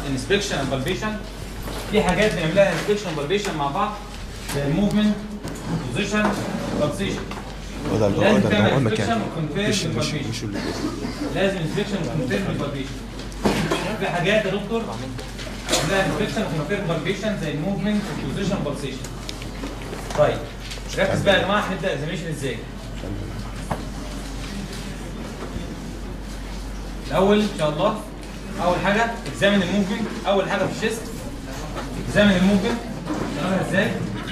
انسبكشن اند بالبيشن في حاجات بنعملها انسبكشن وبالبيشن مع بعض زي الموفمنت بوزيشن بالسيشن هو ده لازم هو ده تعمل هو inspection المكان وconfirm مش مش بالبالبيشن. مش اللي لازم انسبكشن وكونفيرم بالبيشن في حاجات يا دكتور عندها انسبكشن وكونفيرم بالبيشن زي الموفمنت والبوزيشن بالسيشن طيب ركز بقى يا جماعه هنبدا اكزاميشن ازاي الاول ان شاء الله اول حاجه اكزامن الموفمنت اول حاجه في الشيست اكزامن الموفمنت نعملها ازاي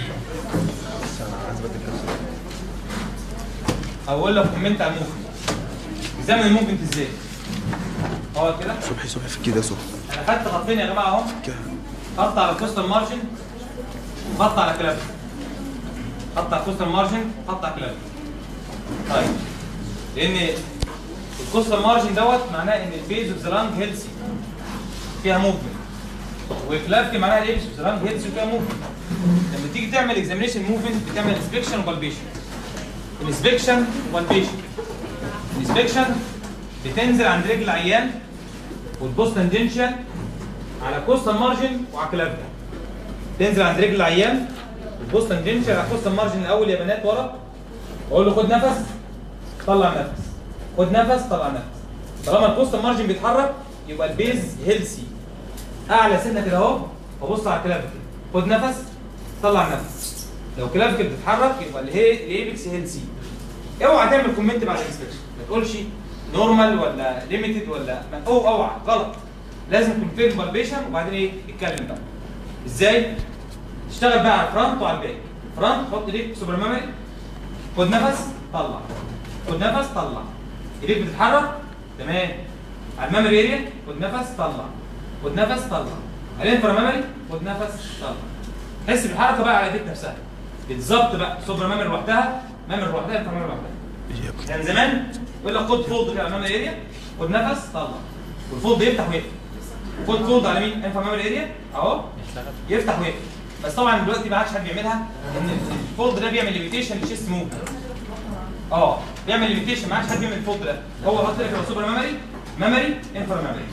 اقول لك كومنت على الموفمنت اكزامن الموفمنت ازاي اقعد كده صبحي صبحي في كده صبحي انا خدت خطين يا جماعه اهم كده خط على الكوستال مارجن وخط على كلاب خط على الكوستال مارجن وخط على كلاب طيب لان الكوستال مارجن دوت معناه ان البيز اوف ذا لانج هيلثي فيها موفمنت وكلافك معناها الايبس اوف ذا لانج هيلثي وفيها موفمنت لما تيجي تعمل اكزامينشن موفمنت بتعمل انسبكشن وبالبيشن انسبكشن وبالبيشن انسبكشن بتنزل عند رجل العيان وتبص تنجنشن على كوستال مارجن وعلى كلافك تنزل عند رجل العيان وتبص تنجنشن على كوستال مارجن الاول يا بنات ورا واقول له خد نفس طلع نفس خد نفس طلع نفس طالما الكوستال مارجن بيتحرك يبقى البيز هيلسي اعلى سنه كده اهو وبص على الكلافيكل خد نفس طلع نفس لو كلافيكل بتتحرك يبقى الهي الايبكس هيلسي اوعى تعمل كومنت بعد الانسبكشن ما تقولش نورمال ولا ليميتد ولا ما- او اوعى غلط لازم كونفيرم بالبيشن وبعدين ايه اتكلم بقى ازاي تشتغل بقى على الفرونت وعلى الباك فرونت حط ايديك سوبر ميموري خد نفس طلع خد نفس طلع ايديك بتتحرك تمام على الميموري اريا خد نفس طلع خد نفس طلع على الانفرا ميموري خد نفس طلع حس بالحركه بقى على ايديك نفسها بالظبط بقى سوبر ميموري لوحدها ميموري لوحدها انفرا ميموري لوحدها كان زمان يقول لك خد فولد كده امام الاريا خد نفس طلع والفولد يفتح ويقفل خد فولد على مين؟ انفع امام الاريا اهو يفتح ويقفل بس طبعا دلوقتي ما عادش حد بيعملها ان الفولد ده بيعمل ليميتيشن للشيست موف اه بيعمل ليميتيشن ما عادش حد بيعمل الفولد ده هو حط لك يبقى سوبر ميموري ميموري انفرا ميموري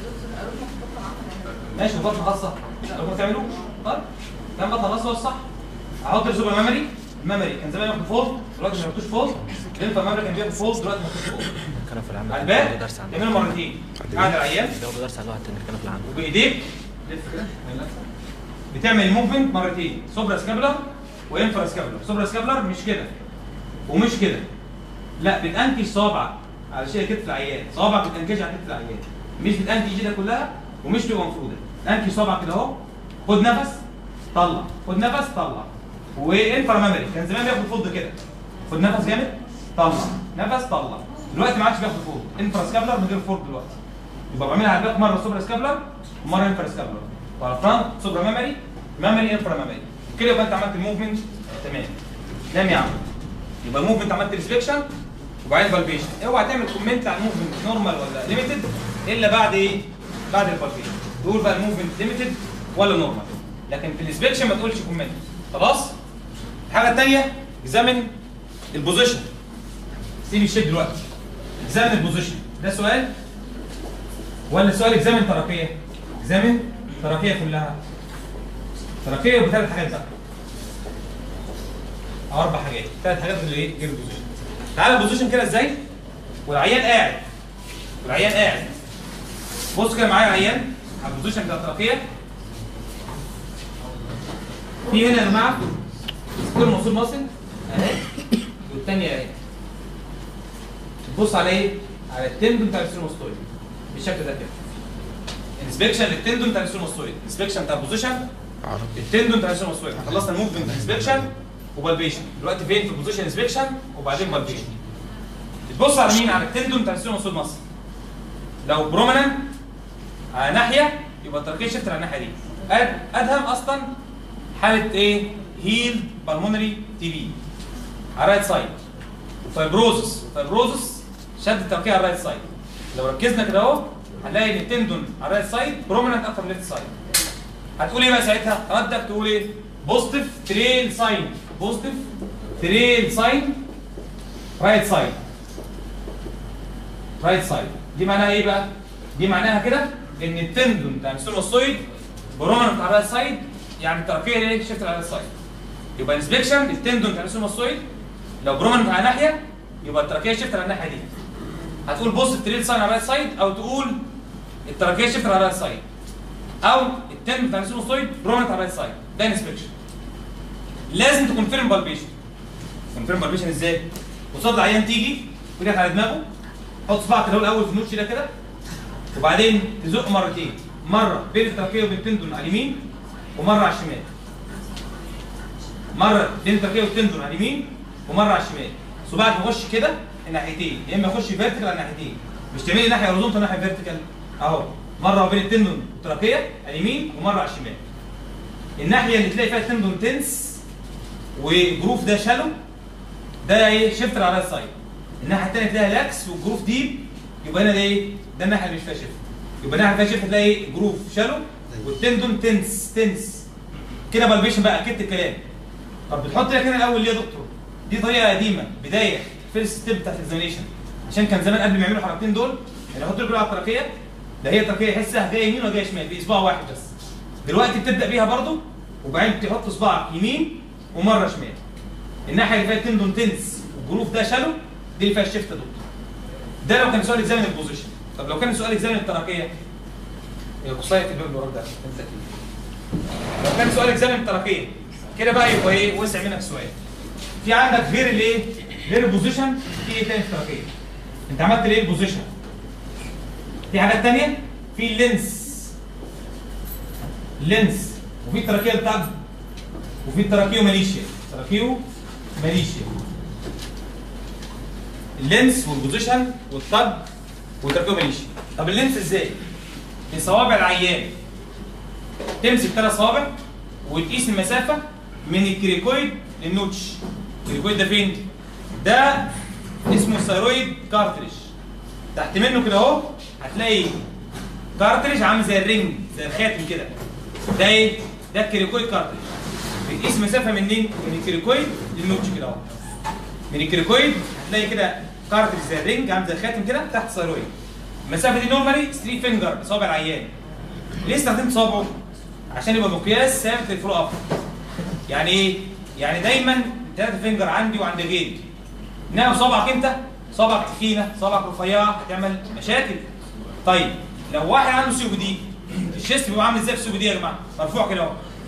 ماشي وبطن خاصه لو ما تعملوش طيب كان بطن خاصه هو الصح احط السوبر ميموري ميموري كان زمان ياخد فولد دلوقتي ما ياخدوش فولد الانفرا ميموري كان بياخد فولد دلوقتي ما ياخدوش فولد كانوا في العام على بياخدوا الباب درس عن تعمله مرتين قاعد العيان بياخدوا درس عن واحد تاني كانوا في العام وبايديك لف كده بتعمل موفمنت مرتين سوبرا سكابلر وانفرا سكابلر سوبرا سكابلر مش كده ومش كده لا بتنكش صوابعك على شيء كتف العيان صوابعك بتنكش على كتف العيان مش بتنكش ايدك كلها ومش تبقى مفروده انكش صوابعك كده اهو خد نفس طلع خد نفس طلع وانفرا ميموري كان زمان بياخد فولد كده خد نفس جامد طلع نفس طلع دلوقتي ما عادش بياخد فولد انفرا سكابلر من غير فولد دلوقتي يبقى بعملها على الباك مره سوبرا سكابلر ومره انفرا سكابلر وعلى الفرونت سوبرا ميموري ميموري انفرا ميموري كده يبقى انت عملت الموفمنت تمام نام يا عم يبقى الموفمنت عملت ريفليكشن وبعدين بالبيشن اوعى تعمل كومنت على الموفمنت نورمال ولا ليميتد الا بعد ايه؟ بعد البالبيشن تقول بقى الموفمنت ليميتد ولا نورمال لكن في الانسبكشن ما تقولش كومنت خلاص؟ الحاجه الثانيه اكزامن البوزيشن سيب الشيب دلوقتي اكزامن البوزيشن ده سؤال ولا سؤال اكزامن تراكيه؟ اكزامن تراكيه كلها تراكيه بثلاث حاجات بقى او اربع حاجات ثلاث حاجات اللي ايه غير البوزيشن تعال البوزيشن كده ازاي والعيان قاعد والعيان قاعد بص كده معايا عيان على البوزيشن بتاع التراكيه في هنا يا جماعه كل موصول مصل اهي والثانيه اهي تبص على ايه؟ على التندون بتاع السيروموستويد بالشكل ده كده انسبكشن للتندون بتاع السيروموستويد انسبكشن بتاع البوزيشن عربي التندون بتاع السيروموستويد احنا خلصنا الموفمنت انسبكشن وبالبيشن دلوقتي فين في البوزيشن انسبكشن وبعدين بالبيشن تبص على مين على التندون بتاع السيروموستويد مصر لو بروميننت على ناحيه يبقى التركيز شيفت على الناحيه دي أد- ادهم اصلا حاله ايه هيل بالمونري تي بي على الرايت سايد فايبروزس فايبروزس شد التركيه على الرايت سايد لو ركزنا كده اهو هنلاقي ان التندون على الرايت سايد بروميننت اكتر من الليفت سايد هتقول ايه بقى ساعتها؟ ردك تقول ايه؟ بوزيتيف تريل ساين بوزيتيف تريل ساين رايت سايد رايت سايد دي معناها ايه بقى؟ دي معناها كده ان التندون بتاع السوموسويد برومننت على السايد يعني التركيه ايه شفت على السايد يبقى انسبكشن التندون بتاع السوموسويد لو برومننت على ناحيه يبقى التركيه شفت على الناحيه دي هتقول بص التريل ساين على السايد او تقول التركيه شفت على السايد او التندون بتاع السوموسويد برومننت على السايد ده انسبكشن لازم تكونفيرم بالبيشن كونفيرم بالبيشن ازاي؟ قصاد العيان تيجي ويدك على دماغه حط صباعك اللي هو الاول في النوتش ده كده وبعدين تزق مرتين مره بين التركيه وبين التندون على اليمين ومره على الشمال مره بين التركيه والتندون على اليمين ومره على الشمال صباعك يخش كده الناحيتين يا اما يخش فيرتيكال على الناحيتين مش تعملي ناحيه هوريزونتال وناحيه فيرتيكال اهو مره بين التندون والتركيه على اليمين ومره على الشمال الناحيه اللي تلاقي فيها التندون تنس والجروف ده شالو ده ايه شيفت على السايد الناحيه الثانيه تلاقيها لاكس والجروف ديب يبقى هنا ده ايه ده الناحيه اللي مش فيها شيفت يبقى الناحيه اللي فيها شيفت تلاقي ايه جروف شالو والتندون تنس تنس كده بالبيشن بقى اكدت الكلام طب بتحط لك هنا الاول ليه يا دكتور دي طريقه قديمه بدايه فيرست ستيب بتاعت الاكزامينشن عشان كان زمان قبل ما يعملوا الحركتين دول يعني يحط لك على التركيه ده هي التركيه يحسها جايه يمين وجايه شمال باصبع واحد بس دلوقتي بتبدا بيها برضو وبعدين تحط صباعك يمين ومره شمال الناحيه اللي فيها التندون تنس والجروف ده شالو دي اللي فيها الشيفت يا دكتور ده لو كان سؤال اكزامين البوزيشن طب لو كان سؤال اكزامين التركيه هي قصايه الباب اللي وراك ده انت أكيد. لو كان سؤال اكزامين التركيه كده بقى يبقى ايه وسع منك سؤال في عندك غير الايه غير البوزيشن في ايه تاني في التركيه انت عملت الايه البوزيشن في حاجات تانية في اللينس لينس وفي تراكية التاج وفي التراكيو ماليشيا تراكيو ماليشيا اللينس والبوزيشن والتاج والتراكيو ماليشيا طب اللينس ازاي؟ في صوابع العيان تمسك ثلاث صوابع وتقيس المسافة من الكريكويد للنوتش الكريكويد ده فين؟ ده اسمه ثيرويد كارتريج تحت منه كده اهو هتلاقي كارتريج عامل زي الرينج زي الخاتم كده ده ايه؟ ده الكريكويد كارتريج بتقيس مسافه منين؟ من الكريكويد للنوتش كده اهو من الكريكويد هتلاقي كده كارتريج زي الرينج عامل زي الخاتم كده تحت ثيرويد المسافه دي نورمالي 3 فينجر صابع العيان ليه استخدمت صابعه؟ عشان يبقى مقياس ثابت للفلو اب يعني ايه؟ يعني دايما 3 فينجر عندي وعند غيري انما صابعك انت صابعك تخينه صابعك رفيعه هتعمل مشاكل طيب لو واحد عنده سي دي الشيست بيبقى عامل ازاي في السي دي يا جماعه مرفوع كده اهو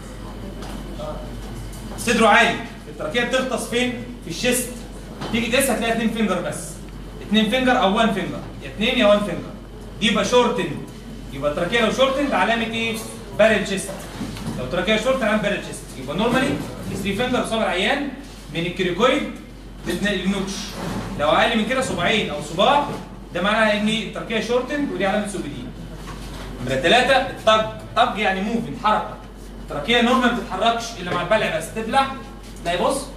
صدره عالي التركيه بتغطس فين في الشيست تيجي تقيس هتلاقي 2 فينجر بس 2 فينجر او 1 فينجر يا 2 يا 1 فينجر دي يبقى شورتن يبقى التركيه لو شورتن علامه ايه بارل شيست لو التركيه شورتن علامه بارل شيست يبقى نورمالي 3 فينجر صابع العيان من الكريكويد للنوتش لو اقل من كده صباعين او صباع ده معناه ان التركيه شورتن ودي علامه سوبيدين نمره ثلاثه الطج طج يعني موفمنت حركه التركيه نورمال ما بتتحركش الا مع البلع بس تبلع تلاقي بص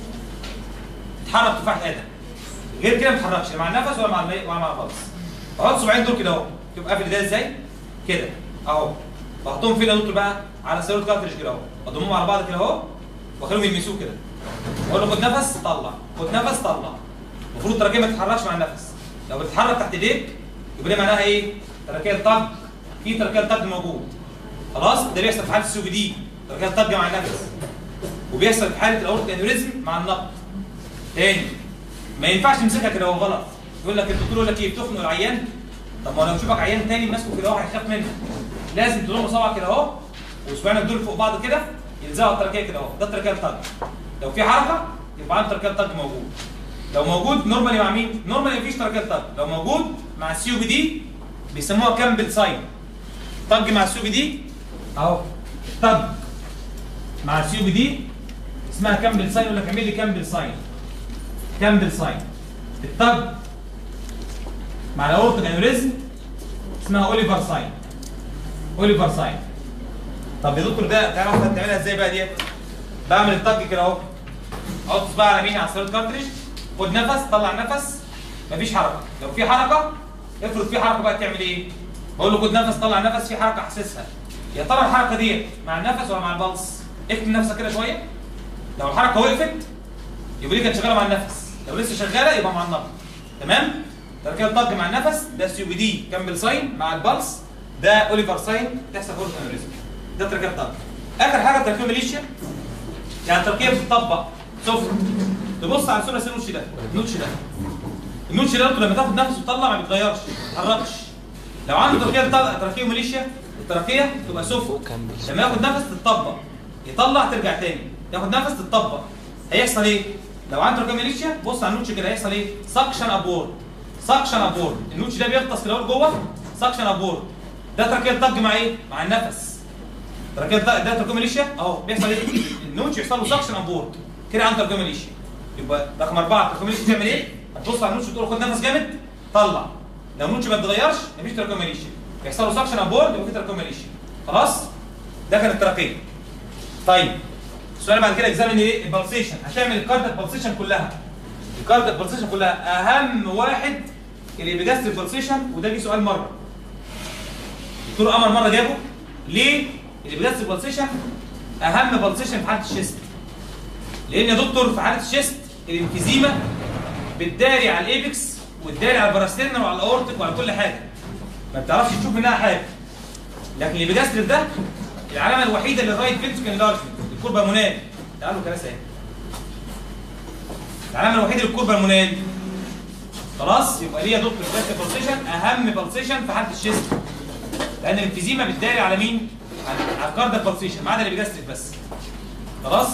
تتحرك تفاح ادم غير كده ما بتتحركش لا مع النفس ولا مع المي ولا مع الغطس احط صباعين دول كده اهو شوف قافل ده ازاي كده اهو بحطهم فين يا دكتور بقى على سيروت كارتريج كده اهو اضمهم على بعض كده اهو واخليهم يلمسوه كده اقول له خد نفس طلع خد نفس طلع المفروض التراكيه ما تتحركش مع النفس لو بتتحرك تحت ايديك يبقى ده معناها ايه؟ تراكيه الطج في تراكيه الطج موجود خلاص ده بيحصل في حاله السي دي تراكيه الطج مع النفس وبيحصل في حاله الاورت انوريزم مع النقد تاني ما ينفعش تمسكها كده هو غلط يقول لك الدكتور يقول لك ايه بتخنق العيان طب ما لو يشوفك عيان تاني ماسكه كده اهو هيخاف منك لازم تضم صبعك كده اهو واسبوعينك دول فوق بعض كده يلزقوا التراكيه كده اهو ده التراكيه الطج لو في حركه يبقى عنده تركيب طج موجود لو موجود نورمالي مع مين؟ نورمالي مفيش تركيب طج لو موجود مع السي بي دي بيسموها كامبل ساين طج مع السي بي دي اهو طج مع السي بي دي اسمها كامبل ساين يقول لك اعمل لي كامبل ساين كامبل ساين الطج مع الاورتيك انوريزم اسمها اوليفر ساين اوليفر ساين طب يا دكتور ده تعرف تعملها ازاي بقى ديت؟ بعمل الطج كده اهو احط صباع على يميني على السيرت كارتريج خد نفس طلع نفس مفيش حركه لو في حركه افرض في حركه بقى تعمل ايه؟ بقول له خد نفس طلع نفس في حركه حاسسها يا ترى الحركه ديت مع النفس ولا مع البلس؟ اكتم نفسك كده شويه لو الحركه وقفت يبقى دي كانت شغاله مع النفس لو لسه شغاله يبقى مع النبض تمام؟ تركيب الضغط مع النفس ده السي بي دي كمل ساين مع البلس ده اوليفر ساين تحصل فورس انوريزم ده تركيب طبق اخر حاجه تركيب ميليشيا يعني تركيب بتطبق سفر تبص على الصوره النوتش ده النوتش ده النوتش ده لما تاخد نفس وتطلع ما بيتغيرش ما بيتحركش لو عنده تركيب طبق تركيب ميليشيا التركيه تبقى سفر لما ياخد نفس تتطبق يطلع ترجع تاني ياخد نفس تتطبق هيحصل ايه؟ لو عنده تركيب ميليشيا بص على النوتش كده هيحصل ايه؟ سكشن ابورد سكشن ابورد النوتش ده بيغطس كده جوه سكشن ابورد ده تركيب طج مع ايه؟ مع النفس تركيب طج ده تركيب ميليشيا اهو بيحصل ايه؟ النوتش يحصل له سكشن ابورد كده عنده تركيب ميليشيا يبقى رقم اربعه تركيب ميليشيا تعمل ايه؟ هتبص على النوتش وتقول له خد نفس جامد طلع لو النوتش ما اتغيرش مفيش تركيب ميليشيا يحصل له سكشن ابورد يبقى في تركيب ميليشيا خلاص؟ ده كان التركيب طيب السؤال بعد كده اكزامن ايه البلسيشن هتعمل الكاردياك بالسيشن كلها الكاردياك بالسيشن كلها اهم واحد اللي بيجسد البلسيشن وده جه سؤال مره دكتور قمر مره جابه ليه اللي بيجسد البلسيشن اهم بلسيشن في حاله الشيست لان يا دكتور في حاله الشيست الانفيزيما بتداري على الايبكس وتداري على البراستيرنال وعلى الاورتيك وعلى كل حاجه ما بتعرفش تشوف منها حاجه لكن اللي بيجسد ده العلامه الوحيده للرايت فينتريكل انلارجمنت الكوربا منال تعالوا كده اهي العلامه الوحيده للكوربا منال خلاص يبقى ليه يا دكتور بس بلسيشن اهم بلسيشن في حاله الشيست لان الانفيزيما بتداري على مين؟ على على الكاردياك بلسيشن ما عدا اللي بيجسد بس خلاص؟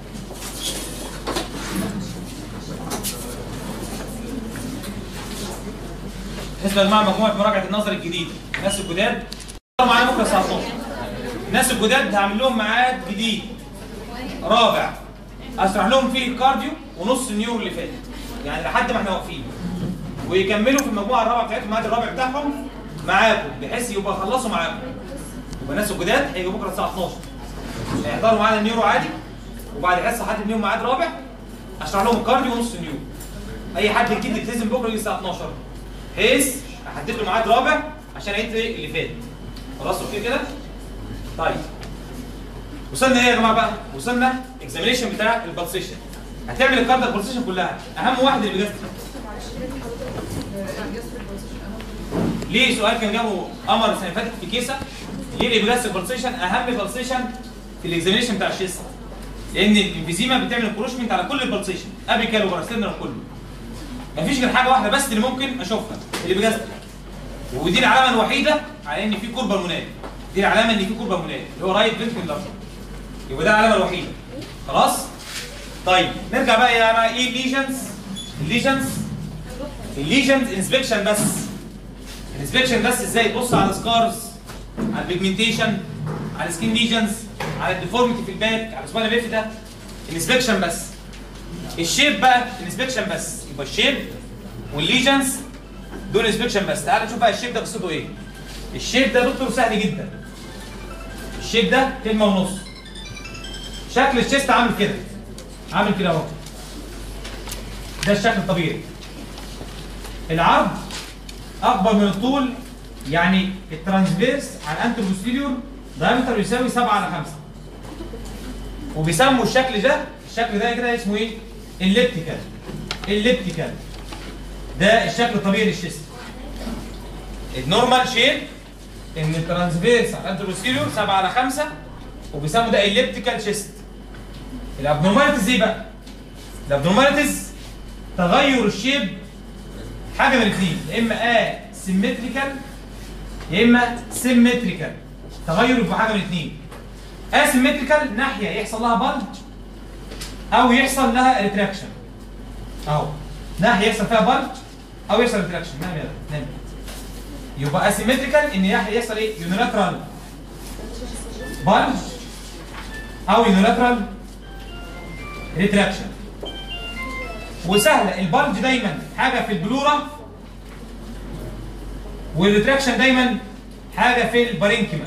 بالنسبه يا جماعه مجموعه مراجعه النظر الجديد الناس الجداد معانا بكره الساعه 12 الناس الجداد هعمل لهم ميعاد جديد رابع اشرح لهم فيه الكارديو ونص النيورو اللي فات يعني لحد ما احنا واقفين ويكملوا في المجموعه الرابعه بتاعتهم الميعاد الرابع بتاعهم معاكم بحيث يبقى خلصوا معاكم يبقى الناس الجداد هيجوا بكره الساعه 12 هيحضروا معانا النيورو عادي وبعد الحصه حد ليهم ميعاد رابع اشرح لهم الكارديو ونص النيورو اي حد جديد يلتزم بكره يجي الساعه 12 بحيث احدد له ميعاد رابع عشان عيد اللي فات خلاص اوكي كده طيب وصلنا ايه يا جماعه بقى وصلنا اكزامينيشن بتاع البلسيشن هتعمل الكاردياك بلسيشن كلها اهم واحد اللي بيجسد ليه سؤال كان جابه قمر السنه اللي فاتت في كيسه ليه اللي بيجسد بلسيشن اهم بلسيشن في الاكزامينيشن بتاع الشيست لان الانفيزيما بتعمل كروشمنت على كل البلسيشن ابيكال وبراستيرنال كله مفيش غير حاجه واحده بس اللي ممكن اشوفها اللي بيجسد ودي العلامه الوحيده على ان في كوربا منال دي العلامه ان في كوربا منال اللي هو رايت فينتريكل لارجر يبقى ده العلامه الوحيده خلاص طيب نرجع بقى يا جماعه ايه الليجنز الليجنز الليجنز انسبكشن بس الانسبكشن بس ازاي تبص على سكارز على البيجمنتيشن على سكين ليجنز على الديفورميتي في الباك على سباينا بيفيدا الانسبكشن بس الشيب بقى الانسبكشن بس يبقى الشيب والليجنز دول انسبكشن بس تعال نشوف بقى الشيب ده قصته ايه الشيب ده دكتور سهل جدا الشيب ده كلمه ونص شكل الشيست عامل كده عامل كده اهو ده الشكل الطبيعي العرض اكبر من الطول يعني الترانسفيرس على الانتروبوستيريور دايمتر يساوي 7 على 5 وبيسموا الشكل ده الشكل ده كده اسمه ايه؟ الليبتيكال الليبتيكال ده الشكل الطبيعي للشيست النورمال شيب ان الترانسفيرس على الانتروبوستيريور 7 على 5 وبيسموا ده الليبتيكال شيست الابنورماليتيز ايه بقى؟ الابنورماليتيز تغير الشيب حاجه من الاثنين يا اما ا سيمتريكال يا اما سيمتريكال تغير في حاجه من الاثنين اسيمتريكال ناحيه يحصل لها بلج او يحصل لها ريتراكشن اهو ناحيه يحصل فيها بلج او يحصل ريتراكشن نعم يلا نعم يبقى اسيمتريكال ان ناحيه يحصل ايه يونيلاترال بلج او يونيلاترال ريتراكشن وسهله البلج دايما حاجه في البلورا والريتراكشن دايما حاجه في البارينكيما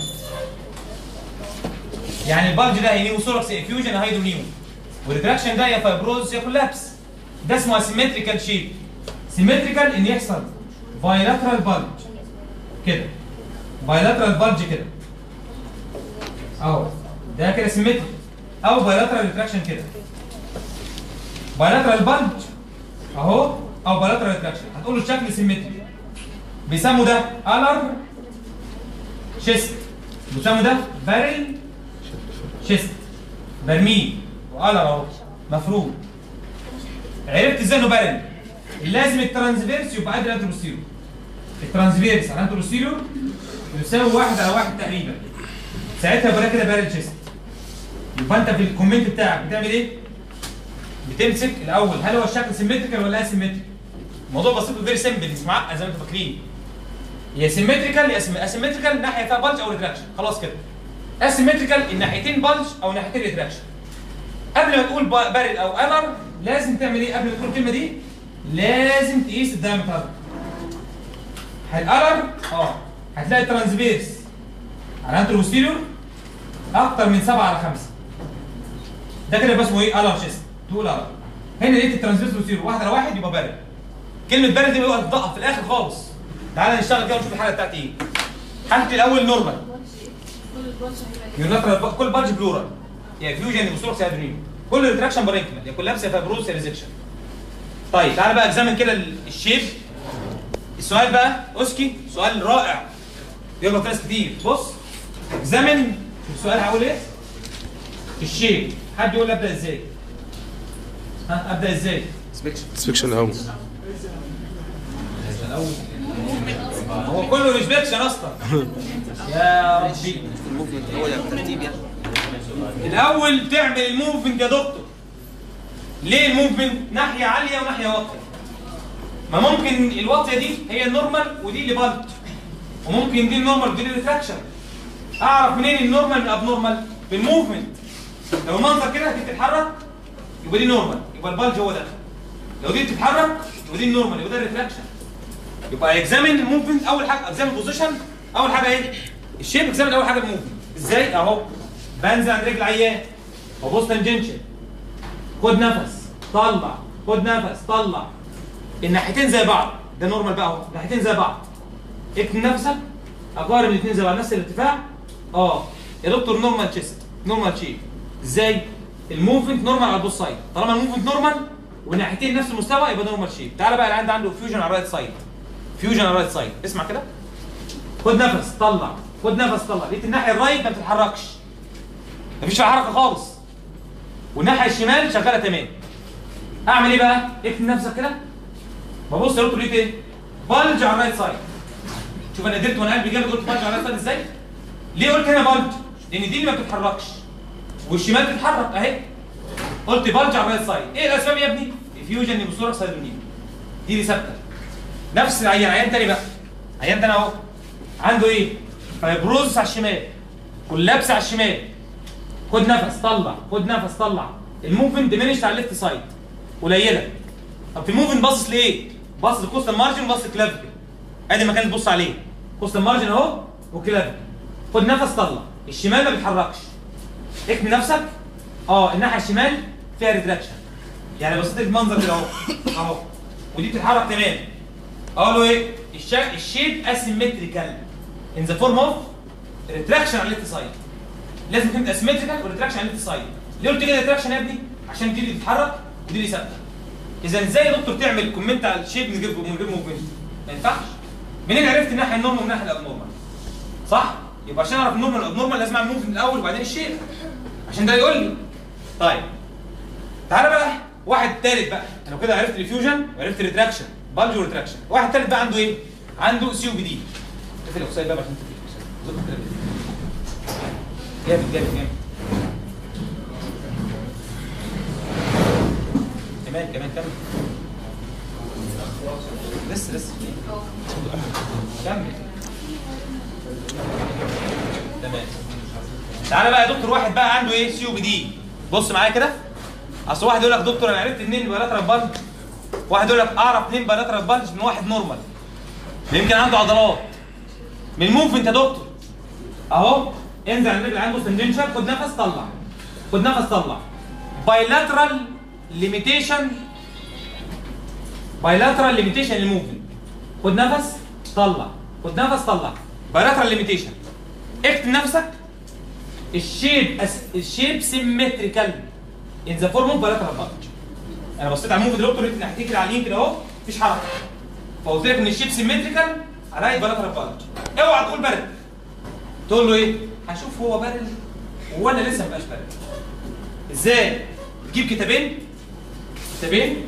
يعني البلج ده يا نيموثوركس افيوجن يا هايدرونيمو والريتراكشن ده يا فايبروز يا كولابس ده اسمه اسيمتريكال شيب سيمتريكال ان يحصل بايلاترال بلج كده بايلاترال بلج كده اهو ده كده سيمتريك او بايلاترال ريتراكشن كده بايلاترال بلج اهو او بايلاترال ريتراكشن هتقول له الشكل سيمتري بيسموا ده الر شيست بيسموا ده بارل شيست برميل وقلم اهو مفروض عرفت ازاي انه بارل لازم الترانسفيرس يبقى قد الانتروسيرو الترانسفيرس على الانتروسيرو يساوي واحد على واحد تقريبا ساعتها يبقى ده كده بارل شيست يبقى انت في الكومنت بتاعك بتعمل ايه؟ بتمسك الاول هل هو الشكل سيمتريكال ولا اسيمتريكال؟ الموضوع بسيط وفيري سيمبل مش معقد زي ما انتم فاكرين يا سيمتريكال يا اسيمتريكال ناحيه فيها بلج او ريتراكشن خلاص كده اسيمتريكال الناحيتين بلج او ناحيتين ريتراكشن قبل ما تقول با- بارل او الر لازم تعمل ايه قبل ما تقول الكلمه دي لازم تقيس الدايمتر الالر اه هتلاقي ترانسفيرس على انتر وستيريور اكتر من 7 على 5 ده كده يبقى اسمه ايه الر شيست تقول الر هنا لقيت الترانسفيرس وستيريور واحد على واحد يبقى بارل كلمه بارل دي بقى تضعف في الاخر خالص تعالى نشتغل كده ونشوف الحاله بتاعتي ايه حالتي الاول نورمال كل البلش هيبقى ايه؟ يوناترال كل بادج بلورال يا فيوجن بوستروكس ادرينال كل ريتراكشن بارينكمال يا كولابس يا فابروس يا ريزكشن طيب تعالى بقى اكزامن كده ال- الشيب السؤال بقى اوسكي سؤال رائع يغلط ناس كتير بص اكزامن السؤال هقول ايه الشيب حد يقول لي ابدا ازاي ها ابدا ازاي سبيكشن الاول الاول هو كله ريسبكشن اصلا يا ربي الموفمنت هو الترتيب يعني الاول تعمل الموفمنت يا دكتور ليه الموفمنت ناحيه عاليه وناحيه واطيه ما ممكن الواطيه دي هي النورمال ودي اللي بالت وممكن دي النورمال ودي الريتراكشن اعرف منين النورمال من الابنورمال بالموفمنت لو المنظر كده دي بتتحرك يبقى دي نورمال يبقى البلج هو ده لو دي بتتحرك يبقى دي النورمال يبقى ده الريتراكشن يبقى اكزامن الموفمنت اول حاجه اكزامن بوزيشن اول حاجه ايه الشيب اكزامن اول حاجه الموفمنت ازاي اهو بنزل عند رجل عيان وبص تنجنشن خد نفس طلع خد نفس طلع الناحيتين زي بعض ده نورمال بقى اهو الناحيتين زي بعض اكتب نفسك اقارن الاثنين زي بعض نفس الارتفاع اه يا دكتور نورمال تشيست نورمال شيب ازاي الموفمنت نورمال على البوست سايد طالما الموفمنت نورمال والناحيتين نفس المستوى يبقى نورمال شيب تعالى بقى العيان ده عنده فيوجن على الرايت سايد فيوجن على الرايت سايد اسمع كده خد نفس طلع خد نفس طلع لقيت الناحيه الرايت ما بتتحركش مفيش فيها حركه خالص والناحيه الشمال شغاله تمام اعمل ايه بقى اكتب نفسك كده ببص يا دكتور لقيت ايه بلج على الرايت سايد شوف انا قدرت وانا قلبي جامد قلت بلج على الرايت سايد ازاي ليه قلت هنا بلج لان دي اللي ما بتتحركش والشمال بتتحرك اهي قلت بلج على الرايت سايد ايه الاسباب يا ابني فيوجن بصوره سايدونيم دي اللي ثابته نفس العيان عيان تاني بقى عيان تاني اهو عنده ايه فايبروزس على الشمال كولابس على الشمال خد نفس طلع خد نفس طلع الموفمنت ديمينش على الليفت سايد قليله طب في الموفمنت باصص لايه؟ باصص لكوستال مارجن وباصص لكلافيكل ادي المكان اللي تبص عليه كوستال مارجن اهو وكلافيكل خد نفس طلع الشمال ما بيتحركش اكتب نفسك اه الناحيه الشمال فيها ريتراكشن يعني بصيت المنظر كده اهو اهو ودي بتتحرك تمام اقول له ايه الشا... الشيب اسيمتريكال ان ذا فورم اوف ريتراكشن على الليفت سايد لازم تكون اسيمتريكال وريتراكشن على الليفت سايد ليه قلت كده ريتراكشن يا ابني عشان دي اللي بتتحرك ودي اللي ثابته اذا ازاي يا دكتور تعمل كومنت على الشيب من غير من غير موفمنت ما ينفعش منين عرفت الناحيه النورمال ومن الناحيه الابنورمال صح يبقى عشان اعرف النورمال والابنورمال لازم اعمل موفمنت الاول وبعدين الشيب عشان ده يقول لي طيب تعالى بقى واحد تالت بقى انا كده عرفت الفيوجن وعرفت الريتراكشن بلج وريتراكشن واحد تالت بقى عنده ايه عنده سي او بي دي اقفل الاوكسايد بقى عشان تقفل زق كده جامد جامد جامد كمان كمان كمل لسه لسه كمل تمام تعالى بقى يا دكتور واحد بقى عنده ايه سي او بي دي بص معايا كده اصل واحد يقول لك دكتور انا عرفت اتنين بايلاترال بلج واحد يقول لك اعرف اتنين بايلاترال بلج من واحد نورمال يمكن عنده عضلات من الموفمنت يا دكتور اهو انزل على الرجل عنده تنجنشال خد نفس طلع خد نفس طلع بايلاترال ليميتيشن بايلاترال ليميتيشن للموفمنت خد نفس طلع خد نفس طلع بايلاترال ليميتيشن اكتب نفسك الشيب أس... الشيب سيمتريكال ان ذا فورم اوف بايلاترال بلج انا بصيت على الموفمنت دكتور لقيت ناحيتين كده عاليين كده اهو مفيش حركه فقلت لك ان الشيب سيمتريكال على رايت بايلاترال بلج اوعى تقول برد تقول له ايه هشوف هو بارل ولا لسه ما بقاش بارل ازاي تجيب كتابين كتابين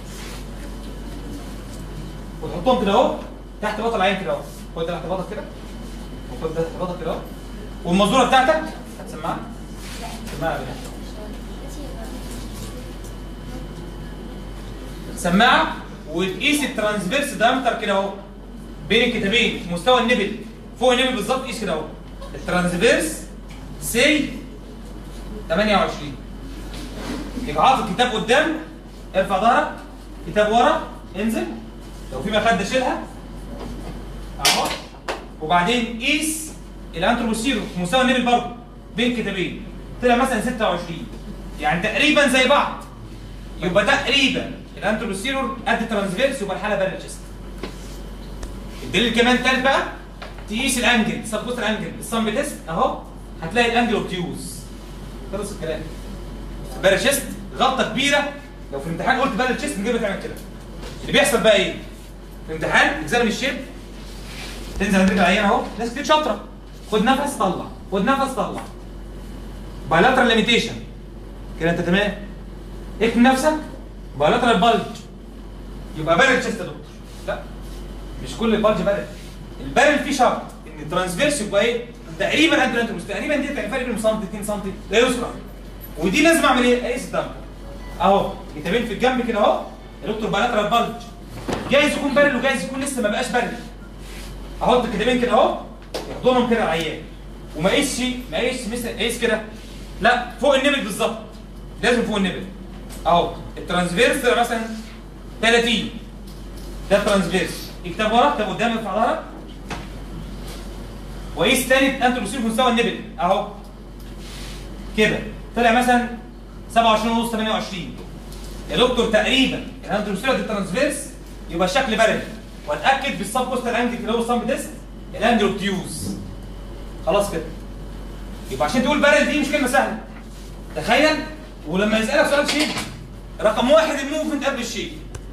وتحطهم كده اهو تحت بطن العين كده اهو خد ده تحت بطنك كده وخد ده تحت بطنك كده اهو والمزوره بتاعتك هتسمعها سماعه بالله سماعه وتقيس الترانسفيرس دايمتر كده اهو بين الكتابين في مستوى النبل فوق النبل بالظبط قيس كده اهو الترانسفيرس سي 28 يبقى حاطط كتاب قدام ارفع ظهرك كتاب ورا انزل لو في مخده شيلها اهو وبعدين قيس الانتروبوسيرو في مستوى النبل برضه بين كتابين طلع مثلا 26 يعني تقريبا زي بعض يبقى تقريبا الانتروبوسيرور قد ترانسفيرس يبقى الحاله بارل تشيست الدليل كمان تالت بقى تقيس الانجل سبوت الانجل الصم تيست اهو هتلاقي الانجل اوبتيوز خلص الكلام بارل تشيست غلطه كبيره لو في الامتحان قلت بارل تشيست من غير ما تعمل كده اللي بيحصل بقى ايه؟ في الامتحان اكزامن الشيب تنزل عند رجل العيان اهو ناس كتير شاطره خد نفس طلع خد نفس طلع بايلاترال ليميتيشن كده انت تمام اكتب نفسك بايلاترال بلج يبقى بارل تشيست يا دكتور لا مش كل البلج بارل البارل فيه شرط ان الترانسفيرس يبقى ايه تقريبا قد الانتروس تقريبا دي يعني فرق بين سم 2 سم لا يسرع ودي لازم اعمل ايه؟ اقيس الدمبر اهو كتابين في الجنب كده اهو يا دكتور بايلاترال بلج جايز يكون بارل وجايز يكون لسه ما بقاش بارل احط الكتابين كده اهو يحضنهم كده العيان وما اقيسش ما اقيسش مثل اقيس كده لا فوق النبل بالظبط لازم فوق النبل اهو الترانسفيرس ده مثلا 30 ده الترانسفيرس اكتب ورا اكتب قدام ارفع ظهرك وقيس تاني انت بتصير في مستوى النبل اهو كده طلع مثلا 27 ونص 28 يا دكتور تقريبا الانتر بتصير الترانسفيرس يبقى الشكل بارد واتاكد بالسب بوستال انجل اللي هو الصم تيست الانجل اوبتيوز خلاص كده يبقى عشان تقول بارل دي مش كلمه سهله تخيل ولما يسالك سؤال شيء رقم واحد الموفمنت قبل الشيء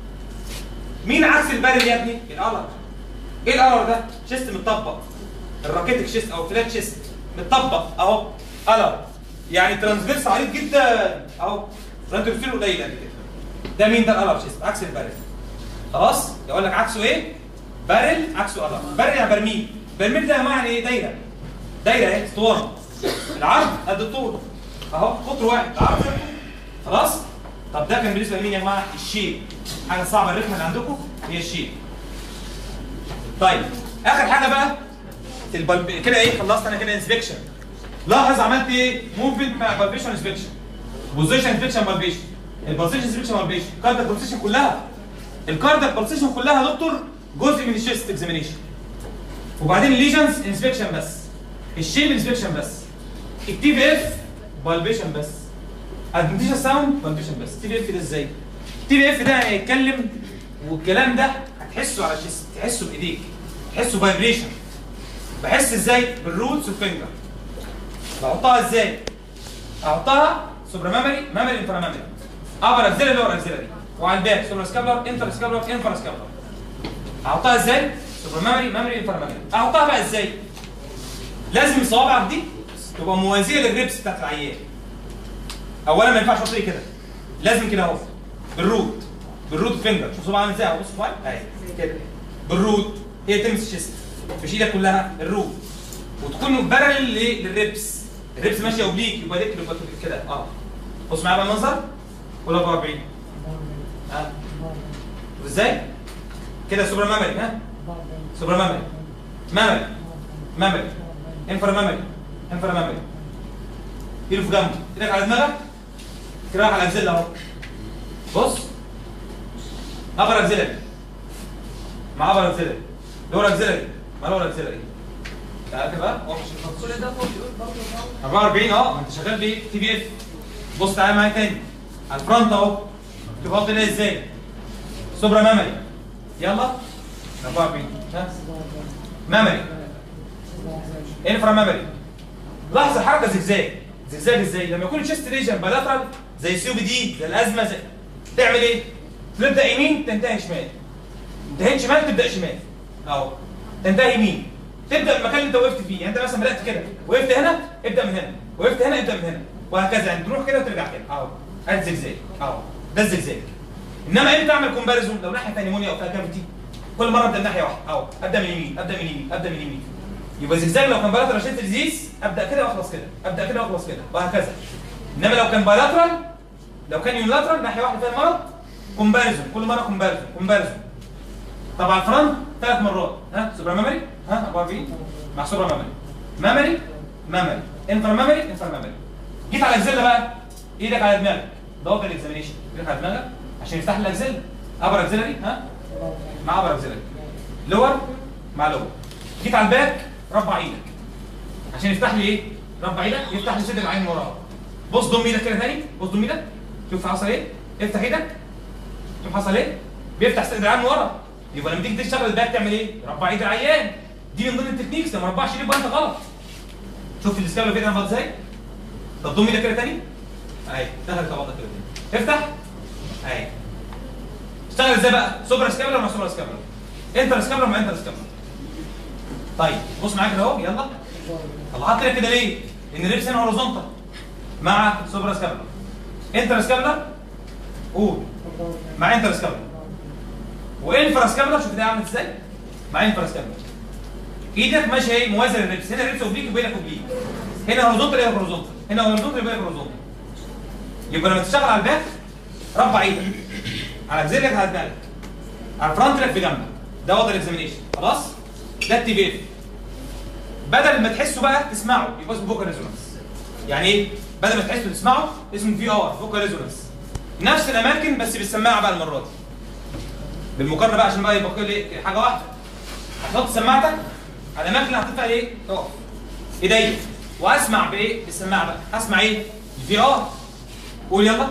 مين عكس البارل يا ابني؟ القلر ايه القلر ده؟ شيست متطبق الراكيتك شيست او فلات شيست متطبق اهو قلر يعني ترانسفيرس عريض جدا اهو ترانسفيرس قليل قد كده ده مين ده القلر شيست عكس البارل خلاص يقول لك عكسه ايه؟ بارل عكسه قلر بارل يعني برميل برميل ده معنى ايه؟ دايره دايره اهي اسطوانه العرض قد الطول اهو قطر واحد العرض زي الطول. خلاص طب ده كان بالنسبه لمين يا جماعه الشيب حاجه صعبه الرخمه اللي عندكم هي الشيب طيب اخر حاجه بقى البلب... كده ايه خلصت انا كده انسبكشن لاحظ عملت ايه موفمنت مع بالبيشن انسبكشن بوزيشن انسبكشن بالبيشن البوزيشن انسبكشن بالبيشن كاردك بوزيشن كلها الكاردك بوزيشن كلها يا دكتور جزء من الشيست اكزامينيشن وبعدين الليجنز انسبكشن بس الشيب انسبكشن بس التي في اف بالبيشن بس ادمنتيشن ساوند بالبيشن بس تي في اف ده ازاي؟ التي في اف ده يعني هيتكلم والكلام ده هتحسه على الشيست تحسه بايديك تحسه فايبريشن بحس ازاي؟ بالروتس والفينجر بحطها ازاي؟ احطها سوبر مامري مامري انفرا مامري ابر اكزيلري لور اكزيلري وعلى الباك سوبر سكابلر انتر سكابلر انفرا سكابلر احطها ازاي؟ سوبر مامري مامري انفرا مامري احطها بقى ازاي؟ لازم صوابعك دي تبقى موازيه للريبس بتاعت العيان اولا ما ينفعش احط ايه كده لازم كده اهو بالروت بالروت فينجر شوف صباعي عامل ازاي اهو بص صباعي اهي كده بالروت هي تلمس الشيست مش ايدك كلها الروت وتكون بارل للريبس الريبس ماشيه اوبليك يبقى ديك يبقى كده اه بص معايا بقى المنظر ولا 44 ها ازاي كده سوبر مامري ها سوبر مامري مامري مامري انفرا مامري انفرا مامري ايده في جنبه ايدك على دماغك كده رايح على الاكزيلا اهو بص ابر اكزيلري مع ابر اكزيلري لور اكزيلري مع لور اكزيلري تعالى كده بقى واقف عشان الخط. كل ده فوق بيقول برضه 44 اه ما انت شغال بايه؟ تي بي اف بص تعالى معايا تاني على الفرونت اهو تحط ده ازاي؟ سوبرا مامري يلا 44 ها مامري انفرا مامري لاحظ الحركه زجزاج زجزاج ازاي؟ لما يكون الشيست ريجن بلاترال زي السي بي دي زي الازمه زي تعمل ايه؟ تبدا يمين تنتهي شمال انتهيت شمال تبدا شمال اهو تنتهي يمين تبدا من المكان اللي انت وقفت فيه يعني انت مثلا بدات كده وقفت هنا ابدا من هنا وقفت هنا ابدا من هنا وهكذا يعني تروح كده وترجع كده اهو ادي زجزاج اهو ده الزجزاج انما امتى اعمل كومباريزون لو ناحيه فيها نيمونيا او فيها كافيتي كل مره ابدا من ناحيه واحده اهو ابدا من اليمين ابدا من اليمين ابدا من اليمين يبقى زجزاج لو كان بايلاترال شيت ديزيز ابدا كده واخلص كده ابدا كده واخلص كده وهكذا انما لو كان بايلاترال لو كان يونيلاترال ناحيه واحده فيها المرض كومباريزون كل مره كومباريزون كومباريزون طبعا الفرونت ثلاث مرات ها سوبر ميموري ها 44 مع سوبر ميموري ميموري ميموري انفر ميموري انفر ميموري جيت على الاكزيلا بقى ايدك على دماغك ضغط الاكزامينيشن ايدك على دماغك عشان يفتح لي الاكزيلا ابر اكزيلري ها مع ابر اكزيلري لور مع لور جيت على الباك ربع ايدك عشان يفتح لي ايه ربع ايدك يفتح لي صدر العين من وراه بص ضم ايدك كده تاني بص ضم ايدك شوف حصل ايه افتح ايدك شوف حصل ايه بيفتح صدر العين من ورا يبقى لما تيجي تشتغل الباك تعمل ايه ربع ايد العيان دي من ضمن التكنيكس لما ربعش ليه يبقى انت غلط شوف الاسكابلا كده انا ازاي طب ضم ايدك كده تاني اهي دخلت بعضك كده تاني افتح اهي اشتغل ازاي بقى سوبر سكابلا مع سوبر سكابلا انتر سكابلا مع انتر سكابلا طيب بص معايا كده اهو يلا طلعت لك كده ليه ان الريبس هنا هوريزونتال مع سوبر سكابلا انتر سكابلا قول مع انتر سكابلا وانفرا سكابلا شوف ده عامل ازاي مع انفرا سكابلا ايدك ماشيه ايه موازيه للريبس هنا الريبس اوبليك وبينك اوبليك هنا هوريزونتال هنا هوريزونتال هنا هوريزونتال يبقى هوريزونتال يبقى لما تشتغل على الباك ربع ايدك على اكزيلك على دماغك على الفرونت لك بجنبك ده وضع الاكزامينيشن خلاص ده التي بي اف بدل ما تحسه بقى تسمعه يبقى اسمه فوكال ريزونانس يعني ايه بدل ما تحسه تسمعه اسمه في ار فوكال ريزونانس نفس الاماكن بس بالسماعه بقى المره دي بالمقارنه بقى عشان بقى يبقى كل ايه حاجه واحده هتحط سماعتك على الاماكن اللي هتدفع ايه تقف ايديا واسمع بايه بالسماعه بقى اسمع ايه الفي ار قول يلا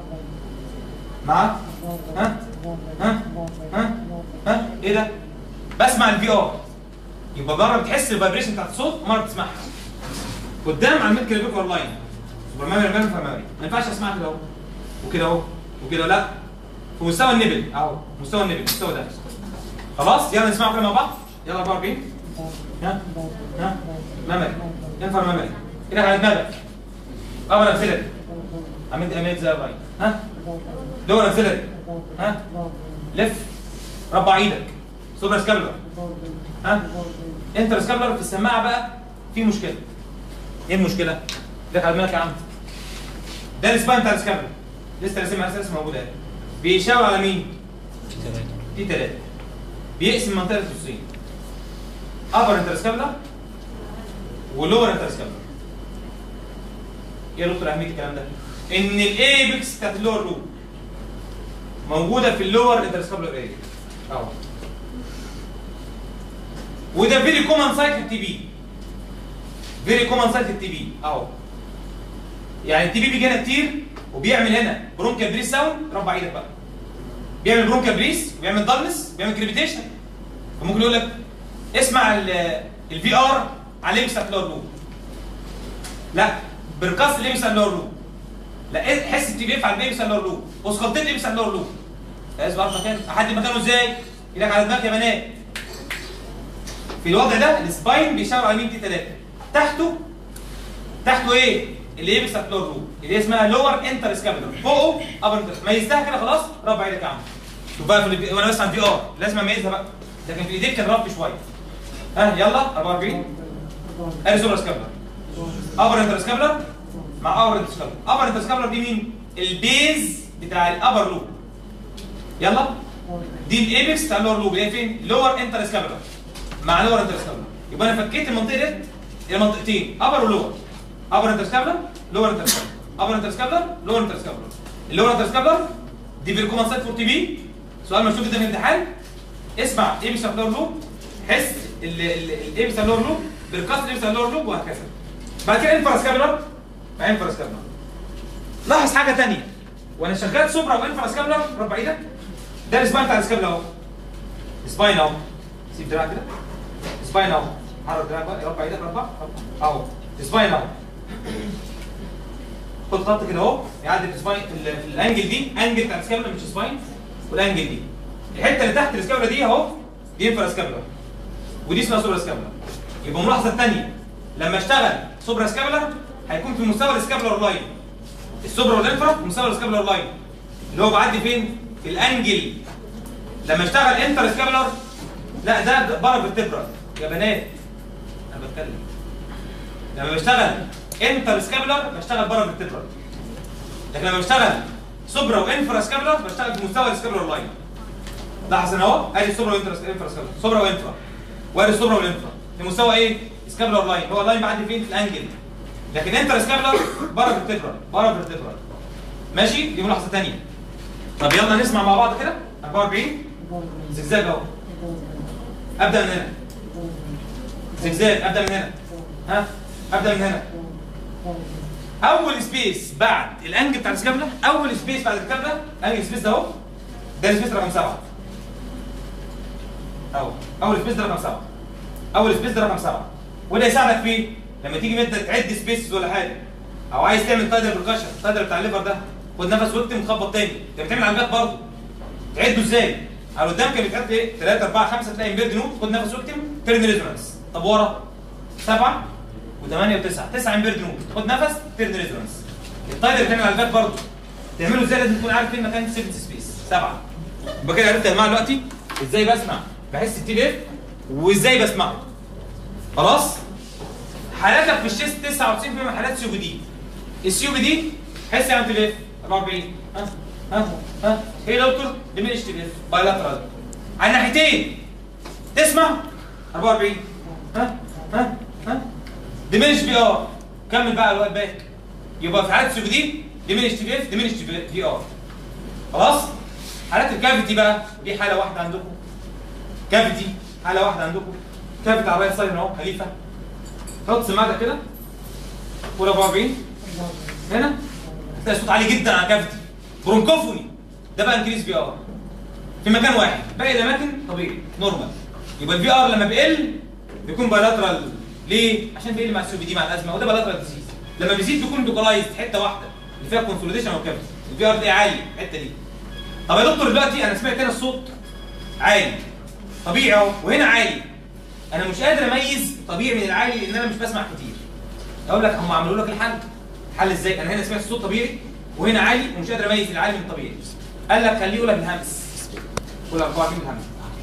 معاك ها ها ها ها ايه ده بسمع الفي ار يبقى مره بتحس الفايبريشن بتاعت الصوت مره بتسمعها قدام على الميد كلابيكور لاين سوبر مامري مامري فمامري ما ينفعش اسمعها كده اهو وكده اهو وكده لا في مستوى النبل اهو مستوى النبل المستوى ده خلاص يلا نسمعه كده مع بعض يلا 44 ها ها مامري ينفع مامري كده على دماغك اول امثله عملت اميت زي الراي ها دور امثله ها لف ربع ايدك سوبر سكابلر ها انتر سكابلر في السماعه بقى في مشكله ايه المشكله؟ ده على دماغك يا عم ده السباين بتاع السكابلر لسه راسمها اساس موجوده اهي بيشاور على مين؟ دي ثلاثه بيقسم منطقه نصين ابر انترسكابلر ولور انترسكابلر ايه يا دكتور اهميه الكلام ده؟ ان الايبكس بتاعت اللور لوب موجوده في اللور انترسكابلر اريا اهو وده فيري كومن سايت في التي بي فيري كومن سايت في التي بي اهو يعني التي بي بيجي هنا كتير وبيعمل هنا برونكال بريس ساوند ربع ايدك بقى بيعمل برونكال بريس وبيعمل دارنس بيعمل كريبيتيشن فممكن يقول لك اسمع الفي ار على الليمس بتاعت اللور لوب لا بركاس الليمس بتاعت اللور لوب لا إيه- حس التي بي اف على الليمس بتاعت اللور لوب وسكلتين الليمس بتاعت اللور لوب لازم اعرف مكانه احدد مكانه ازاي؟ ايدك على دماغك يا بنات في الوضع ده السباين بيشاور على مين دي ثلاثه تحته تحته ايه؟ اللي يبس فلور روب اللي هي اسمها لور انتر سكابلر فوقه ابر انتر ميزتها كده خلاص ربع ايدك يا عم شوف بقى في الفي- وانا بس عن في ار لازم اميزها بقى لكن في ايديك كان رب شويه ها يلا 44 ادي سوبر سكابلر ابر انتر سكابلر مع ابر انتر سكابلر ابر انتر سكابلر دي مين؟ البيز بتاع الابر لوب يلا دي الايبكس بتاع اللور لوب اللي هي فين؟ لور انتر سكابلر مع لور انتر سكابلر يبقى انا فكيت المنطقه ديت الى منطقتين ابر ولور ابر انتر سكابلر لور انتر سكابلر ابر انتر سكابلر لور انتر سكابلر اللور انتر سكابلر دي في الكومن سايت فور تي بي سؤال مكتوب جدا في الامتحان اسمع ايبكس بتاع اللور لوب حس الايبكس بتاع اللور لوب بالكسر الايبكس بتاع اللور لوب وهكذا بعد كده انفرا سكابلر مع انفرا سكابلر لاحظ حاجه ثانيه وانا شغال سوبرا وانفرا سكابلر ربع ايدك ده السباين بتاع السكابلر اهو سباين اهو سيب دراعك كده سباين اهو حرك دراعك بقى ربع ايدك ربع ربع. اهو سباين اهو خد خط كده اهو يعدي في السباين في, ال- في الانجل دي انجل بتاع السكابلر مش سباين والانجل دي الحته اللي تحت السكابلر دي اهو دي انفرا سكابلر ودي اسمها سوبر سكابلر يبقى الملاحظه الثانيه لما اشتغل سوبرا سكابلر هيكون في مستوى السكابلر لاين السوبرا والانفرا في مستوى السكابلر لاين اللي هو بعدي فين في الانجل لما اشتغل انتر سكابلر لا ده بره بالتبرا يا بنات انا بتكلم لما بشتغل انتر سكابلر بشتغل بره بالتبرا لكن لما بشتغل سوبرا وانفرا سكابلر بشتغل في مستوى السكابلر لاين لاحظ هنا اهو ادي السوبرا والانفرا انفرا سكابلر سوبرا وانفرا وادي السوبرا والانفرا في مستوى ايه؟ سكابلر لاين هو اللاين بعدي فين في الانجل لكن انتر سكابلر بره بالتبرا بره بالتبرا ماشي دي ملاحظه ثانيه طب يلا نسمع مع بعض كده 44 زجزاج اهو ابدا من هنا زجزاج ابدا من هنا ها ابدا من هنا اول سبيس بعد الانجل بتاع السكابلا اول سبيس بعد السكابلا انجل سبيس ده اهو ده السبيس رقم سبعه اهو اول سبيس ده رقم سبعه اول سبيس ده رقم سبعه وده يساعدك في إيه؟ لما تيجي انت تعد سبيسز ولا حاجه او عايز تعمل تايدر بالكشر التايدر بتاع الليفر ده خد نفس واكتم تخبط تاني انت بتعمل عمليات برضه تعده ازاي؟ على قدام كان بيتعد ايه؟ 3 4 5 تلاقي امبيرد نوت خد نفس واكتم ترن ريزونانس طب ورا 7 و8 و9 9 امبيرد نوت خد نفس ترن ريزونانس التايدر بتعمل عمليات برضه تعمله ازاي لازم تكون عارف فين مكان سيفت سبيس 7 يبقى كده عرفت يا جماعه دلوقتي ازاي بسمع بحس التي بي اف وازاي بسمعه خلاص حالاتك في الشيست 99% من حالات سي بي دي السي بي دي حس يعني تي اف 44 ها ها ها ايه يا دكتور ديمينش تي اف بايلاترال على الناحيتين تسمع 44 ها ها ها ديمينش بي ار كمل بقى الوقت باك يبقى في حالات السي بي دي ديمينش تي اف ديمينش تي ار خلاص حالات الكافيتي بقى دي حاله واحده عندكم كافيتي حاله واحده عندكم كافيتي على الرايت سايد اهو خليفه حط سماعتك كده قول 44 هنا هتلاقي صوت عالي جدا على كافتي برونكوفوني ده بقى انكريز في ار في مكان واحد باقي الاماكن طبيعي نورمال يبقى الفي ار لما بيقل بيكون بايلاترال ليه؟ عشان بيقل مع السي بي دي مع الازمه وده بايلاترال ديزيز لما بيزيد بيكون دوكلايزد حته واحده اللي فيها كونسوليديشن او كافيتي الفي ار دي عالي الحته دي طب يا دكتور دلوقتي انا سمعت هنا الصوت عالي طبيعي اهو وهنا عالي انا مش قادر اميز طبيعي من العالي لان انا مش بسمع كتير اقول لك هم عملوا لك الحل الحل ازاي انا هنا سمعت الصوت طبيعي وهنا عالي ومش قادر اميز العالي من الطبيعي قال لك خليه يقولها بالهمس قول 24 بالهمس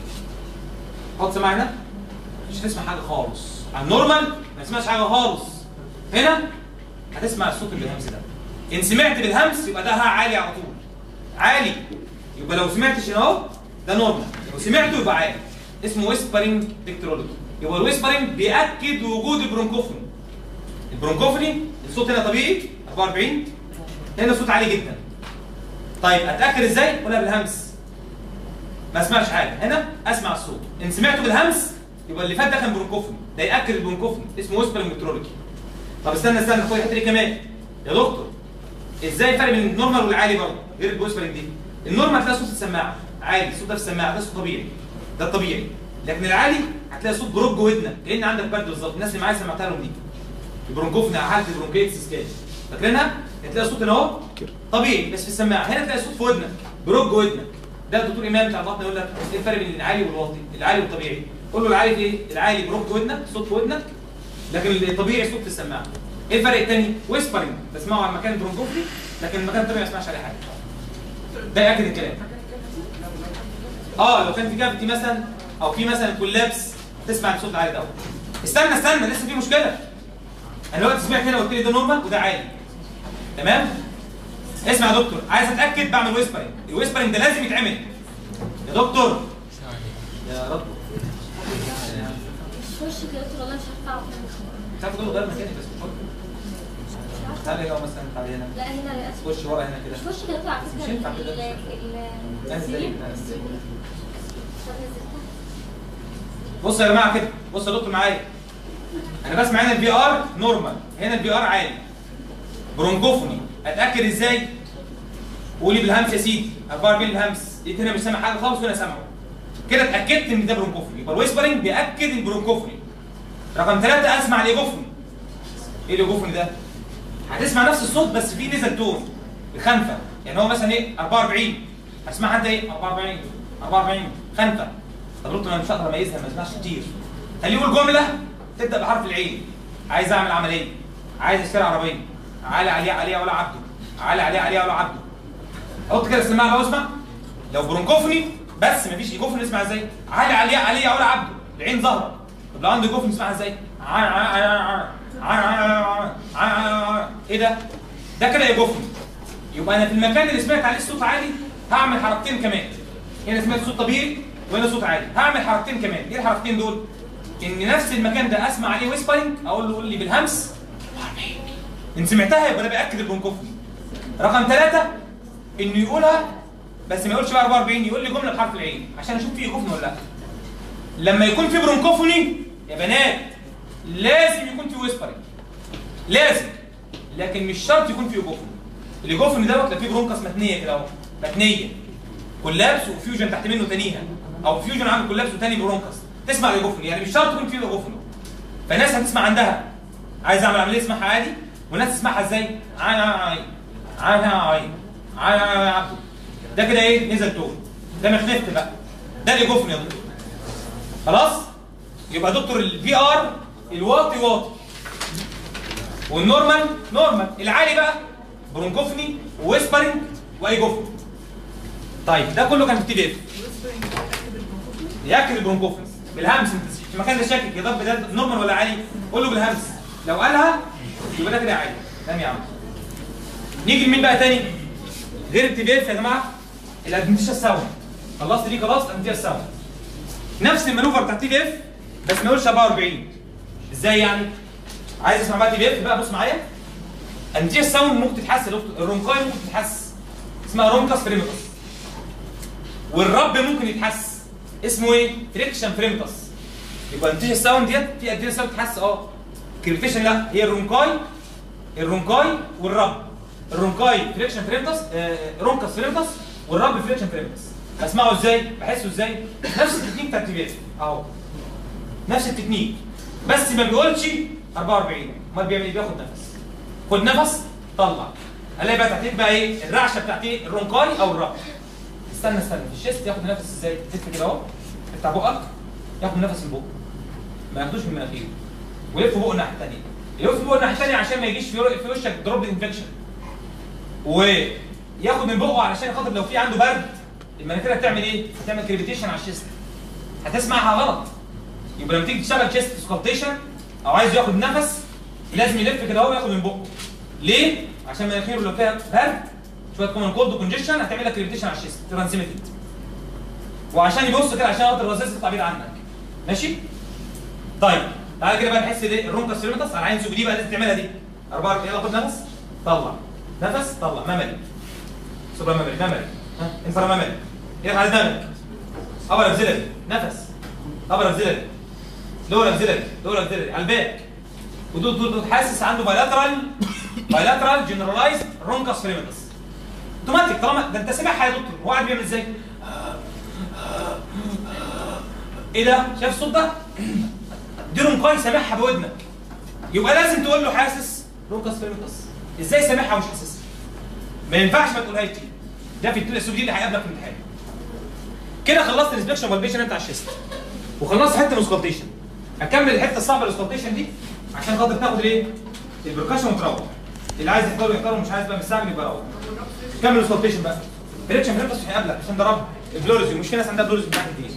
حط سماعه هنا مش هتسمع حاجه خالص على النورمال ما تسمعش حاجه خالص هنا هتسمع الصوت اللي بالهمس ده ان سمعت بالهمس يبقى ده ها عالي على طول عالي يبقى لو سمعتش هنا اهو ده نورمال لو سمعته يبقى عالي اسمه ويسبرنج ديكترولوجي يبقى الويسبرنج بياكد وجود البرونكوفوني البرونكوفوني الصوت هنا طبيعي 44 هنا صوت عالي جدا طيب اتاكد ازاي قولها بالهمس ما اسمعش حاجه هنا اسمع الصوت ان سمعته بالهمس يبقى اللي فات ده كان برونكوفوني ده ياكد البرونكوفوني اسمه ويسبرنج ديكترولوجي طب استنى استنى خد الحته دي كمان يا دكتور ازاي الفرق بين النورمال والعالي برضه غير الويسبرنج دي النورمال هتلاقي صوت السماعه عالي الصوت ده في السماعه ده صوت طبيعي ده الطبيعي لكن العالي هتلاقي صوت برج ودنك كان عندك برد بالظبط الناس اللي معايا سمعتها لهم دي البرونكوفنا حاله البرونكيتس سكاش فاكرينها هتلاقي صوت هنا اهو طبيعي بس في السماعه هنا تلاقي صوت في ودنك برج ودنك ده الدكتور امام بتاع البطن يقول لك ايه الفرق بين العالي والواطي العالي والطبيعي قول له العالي في ايه العالي برج ودنك صوت في ودنك لكن الطبيعي صوت في السماعه ايه الفرق الثاني ويسبرنج بسمعه على مكان برونكوفلي لكن المكان الطبيعي ما اسمعش عليه حاجه ده ياكد الكلام اه لو كان في كافيتي مثلا او في مثلا كولابس تسمع الصوت العالي ده استنى استنى لسه في مشكله انا دلوقتي سمعت هنا قلت لي ده نورمال وده عالي تمام اسمع يا دكتور عايز اتاكد بعمل ويسبرنج الويسبرنج ده لازم يتعمل يا دكتور يا رب مش وش كده قلت له والله مش عارفه اعرف مش عارف تقول غير مكاني بس مش فاضي. تعالى هنا مثلا تعالى هنا لا هنا لا اسف خش ورا هنا مش كده وش كده طلع مش فكره ينفع ال- كده. ال- ال- لا، ازاي؟ السرير. لا، ازاي؟ طب نزلتها. بص يا جماعه كده بص يا دكتور معايا انا بسمع هنا البي ار نورمال هنا البي ار عالي برونكوفوني اتاكد ازاي قولي بالهمس يا سيدي 44 بالهمس لقيت هنا مش سامع حاجه خالص وهنا سامعه كده اتاكدت ان ده برونكوفوني يبقى الويسبرنج بياكد البرونكوفوني رقم ثلاثة اسمع الايجوفوني ايه الايجوفوني ده هتسمع نفس الصوت بس فيه نزل تون الخنفه يعني هو مثلا ايه 44 هتسمعها انت ايه 44 44 خنفه طب قلت انا مش هقدر اميزها ما اسمعش كتير خليه يقول جمله تبدا بحرف العين عايز اعمل عمليه عايز اشتري عربيه علي عليها عليها ولا عبده علي عليها عليها ولا عبده حط كده السماعه بقى واسمع لو برونكوفني بس مفيش ايجوفني اسمع ازاي علي عليها عليها ولا عبده العين ظاهره طب لو عنده ايجوفني اسمعها ازاي ع- ع- ع- ع- ع- ع- ع- ايه ده ده كده ايجوفني يبقى انا في المكان اللي سمعت عليه الصوت عالي هعمل حركتين كمان هنا سمعت صوت طبيعي وهنا صوت عالي هعمل حركتين كمان ايه الحركتين دول ان نفس المكان ده اسمع عليه ويسبرنج اقول له قول لي بالهمس ان سمعتها يبقى ده بياكد البرونكوفني رقم ثلاثة انه يقولها بس ما يقولش بقى 44 يقول لي جمله بحرف العين عشان اشوف فيه ايجوفني ولا لا لما يكون في برونكوفوني يا بنات لازم يكون في ويسبرنج لازم لكن مش شرط يكون في ايجوفني الايجوفني دوت لا فيه برونكس متنيه كده اهو متنيه كولابس وفيوجن تحت منه تانيها او فيوجن عامل كولابس وتاني برونكس تسمع الايجوفني يعني مش شرط يكون في ايجوفني فالناس هتسمع عندها عايز اعمل عمليه اسمعها عادي والناس تسمعها ازاي؟ عاي عاي عاي عاي عاي عاي عبده ده كده ايه؟ نزل تون ده مخنفت بقى ده الايجوفني يا دكتور خلاص؟ يبقى دكتور الفي ار الواطي واطي والنورمال نورمال العالي بقى برونكوفني وويسبرنج وايجوفني طيب ده كله كان في التي دي اف ياكد البرونكوفنس بالهمس انت في المكان ده شاكك يا ضب ده نورمال ولا عالي قول له بالهمس لو قالها يبقى ده كده عالي تمام يا عم نيجي لمين بقى تاني غير التي دي اف يا جماعه الادمنتيشن ساوند خلصت دي خلاص الادمنتيشن ساوند نفس المانوفر بتاع التي دي اف بس ما يقولش 44 ازاي يعني عايز اسمع بقى تي دي اف بقى بص معايا الادمنتيشن ساوند ممكن تتحس يا دكتور الرونكاي ممكن تتحس اسمها رونكاس فريمتس والرب ممكن يتحس اسمه ايه؟ فريكشن فريمتس يبقى الانتيجن ساوند ديت في ادينا ساوند تتحس اه كريبتيشن لا هي الرونكاي الرونكاي والرب الرونكاي فريكشن فريمتس آه رونكاس فريمتس والرب فريكشن فريمتس اسمعه ازاي؟ بحسه ازاي؟ نفس التكنيك بتاع التي اهو نفس التكنيك بس ما بيقولش 44 امال بيعمل ايه؟ بياخد نفس خد نفس طلع الاقي بقى تحتيك بقى ايه؟ الرعشه بتاعت ايه؟ الرونكاي او الرب استنى استنى في الشيست ياخد نفس ازاي؟ تلف كده اهو بتاع بقك ياخد نفس من بقه ما ياخدوش من مناخيره ويلف بقه الناحيه الثانيه يلف بقه الناحيه الثانيه عشان ما يجيش في في وشك دروب انفكشن وياخد من بقه علشان خاطر لو في عنده برد المناخير هتعمل ايه؟ هتعمل كريبيتيشن على الشيست هتسمعها غلط يبقى لما تيجي تشتغل شيست سكالتيشن او عايز ياخد نفس لازم يلف كده اهو وياخد من بقه ليه؟ عشان مناخيره لو فيها برد شويه كومن كولد كونجيشن هتعمل لك كريبيتيشن على الشيست ترانسميتد وعشان يبص كده عشان خاطر الرصاص يطلع بعيد عنك ماشي طيب تعالى كده بقى نحس دي الرونكاس سيرمتس على عين سوق دي بقى لازم تعملها دي أربعة يلا خد نفس طلع نفس طلع مملي سوبر مملي مملي ها انفرا مملي ايه على دماغك ابر اكزيلري نفس ابر اكزيلري لور اكزيلري لور اكزيلري على الباك ودول دول دول حاسس عنده بايلاترال بايلاترال جنرالايزد رونكاس سيرمتس اوتوماتيك طالما ده انت سامعها يا دكتور هو قاعد بيعمل ازاي؟ ايه ده؟ شايف الصوت ده؟ دي رونكاي سامعها بودنك يبقى لازم تقول له حاسس رونكاس فيرميتاس ازاي سامعها ومش حاسسها؟ ما ينفعش ما تقولهاش دي ده في الاسلوب دي اللي هيقابلك في الامتحان كده خلصت الانسبكشن والبيشن انت على الشيست وخلصت حته الاسكالتيشن هكمل الحته الصعبه الاسكالتيشن دي عشان خاطر تاخد الايه؟ البركشن وتروح اللي عايز يختار يختار ومش عايز بقى مستعجل يبقى روح كمل الاسكالتيشن بقى بريكشن فيرميتاس مش هيقابلك عشان ده رب البلوريزي مش في ناس عندها بلوريزي بتاعت كتير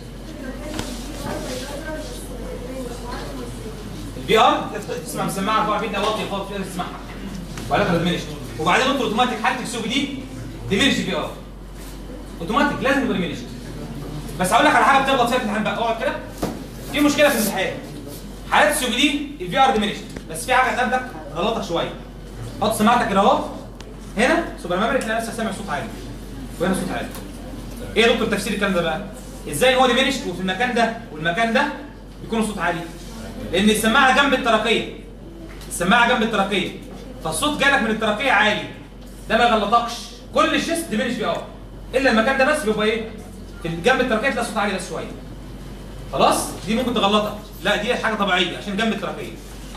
الفي ار تسمع مسماعه 44 ده واطيه خالص تقدر تسمعها وعلاقه ديمينش وبعدين انت اوتوماتيك حاله السوق دي ديمينش في ار اوتوماتيك لازم يبقى ديمينش بس هقول لك على حاجه بتغلط فيها في الامتحان بقى اقعد كده في مشكله في الامتحان حالات السوق دي الفي ار ديمينش بس في حاجه هتقابلك غلطك شويه حط سماعتك كده اهو هنا سوبر ميموري تلاقي نفسك سامع صوت عالي وهنا صوت عالي ايه يا دكتور تفسير الكلام ده بقى ازاي هو ديمينش وفي المكان ده والمكان ده يكون صوت عالي لان السماعه جنب التراقيه السماعه جنب التراقيه فالصوت جالك من التراقيه عالي ده ما يغلطكش كل الشيست ديمينش بي ار الا المكان ده بس بيبقى ايه في جنب التراقيه تلاقي صوت عالي بس شويه خلاص دي ممكن تغلطك لا دي حاجه طبيعيه عشان جنب التراقيه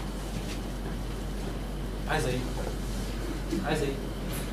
عايز ايه عايز ايه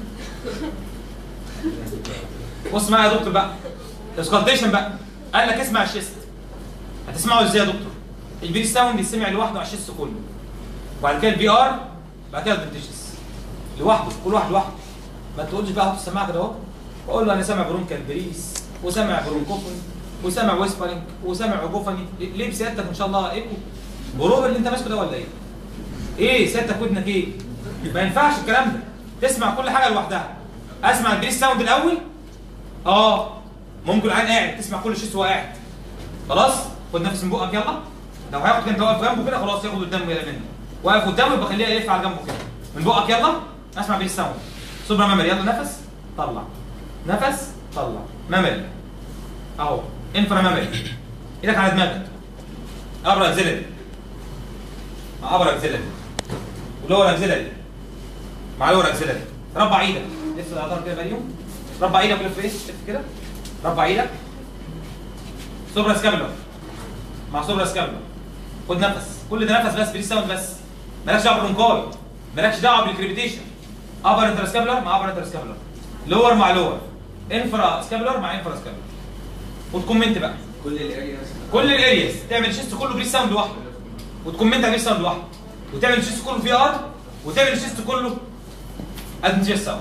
بص معايا يا دكتور بقى الاسكالتيشن بقى قال لك اسمع الشيست هتسمعه ازاي يا دكتور البريس ساوند يسمع لوحده على الشيست كله وبعد كده البي ار بعد كده الدنتيشس لوحده كل واحد لوحده ما تقولش بقى حط السماعه كده اهو واقول له انا سامع برونكال بريس وسامع برونكوفوني وسامع ويسبرنج وسامع اوجوفاني ليه بسيادتك ان شاء الله ايكو بروب اللي انت ماسكه ده ولا ايه؟ ايه سيادتك ودنك ايه؟ ما ينفعش الكلام ده تسمع كل حاجه لوحدها اسمع البريس ساوند الاول اه ممكن العين قاعد تسمع كل شيء وهو قاعد خلاص خد نفس من بقك يلا لو هياخد كده واقف جنبه كده خلاص ياخد قدامه يلا منه واقف قدامه يبقى خليه يلف على جنبه كده من بقك يلا اسمع بريس ساوند سوبر ميموري يلا نفس طلع نفس طلع ميموري اهو انفرا ميموري ايدك على دماغك ابرا اكزيلري مع ابرا اكزيلري ولور اكزيلري مع لور اكزيلري ربع ايدك لف العضله كده باليوم ربع ايدك ولف ايه لف كده ربع ايدك سوبرا سكابلر مع سوبرا سكابلر خد نفس كل ده نفس بس بريس ساوند بس مالكش دعوه بالرونكاي مالكش دعوه بالكريبيتيشن ابر انتر سكابلر مع ابر انتر سكابلر لور مع لور انفرا سكابلر مع انفرا سكابلر وتكومنت بقى كل الارياز كل الارياز تعمل الشيست كله بريس ساوند لوحده وتكومنت على بريس ساوند لوحده وتعمل الشيست كله في ار وتعمل الشيست كله ادنجيس ساوند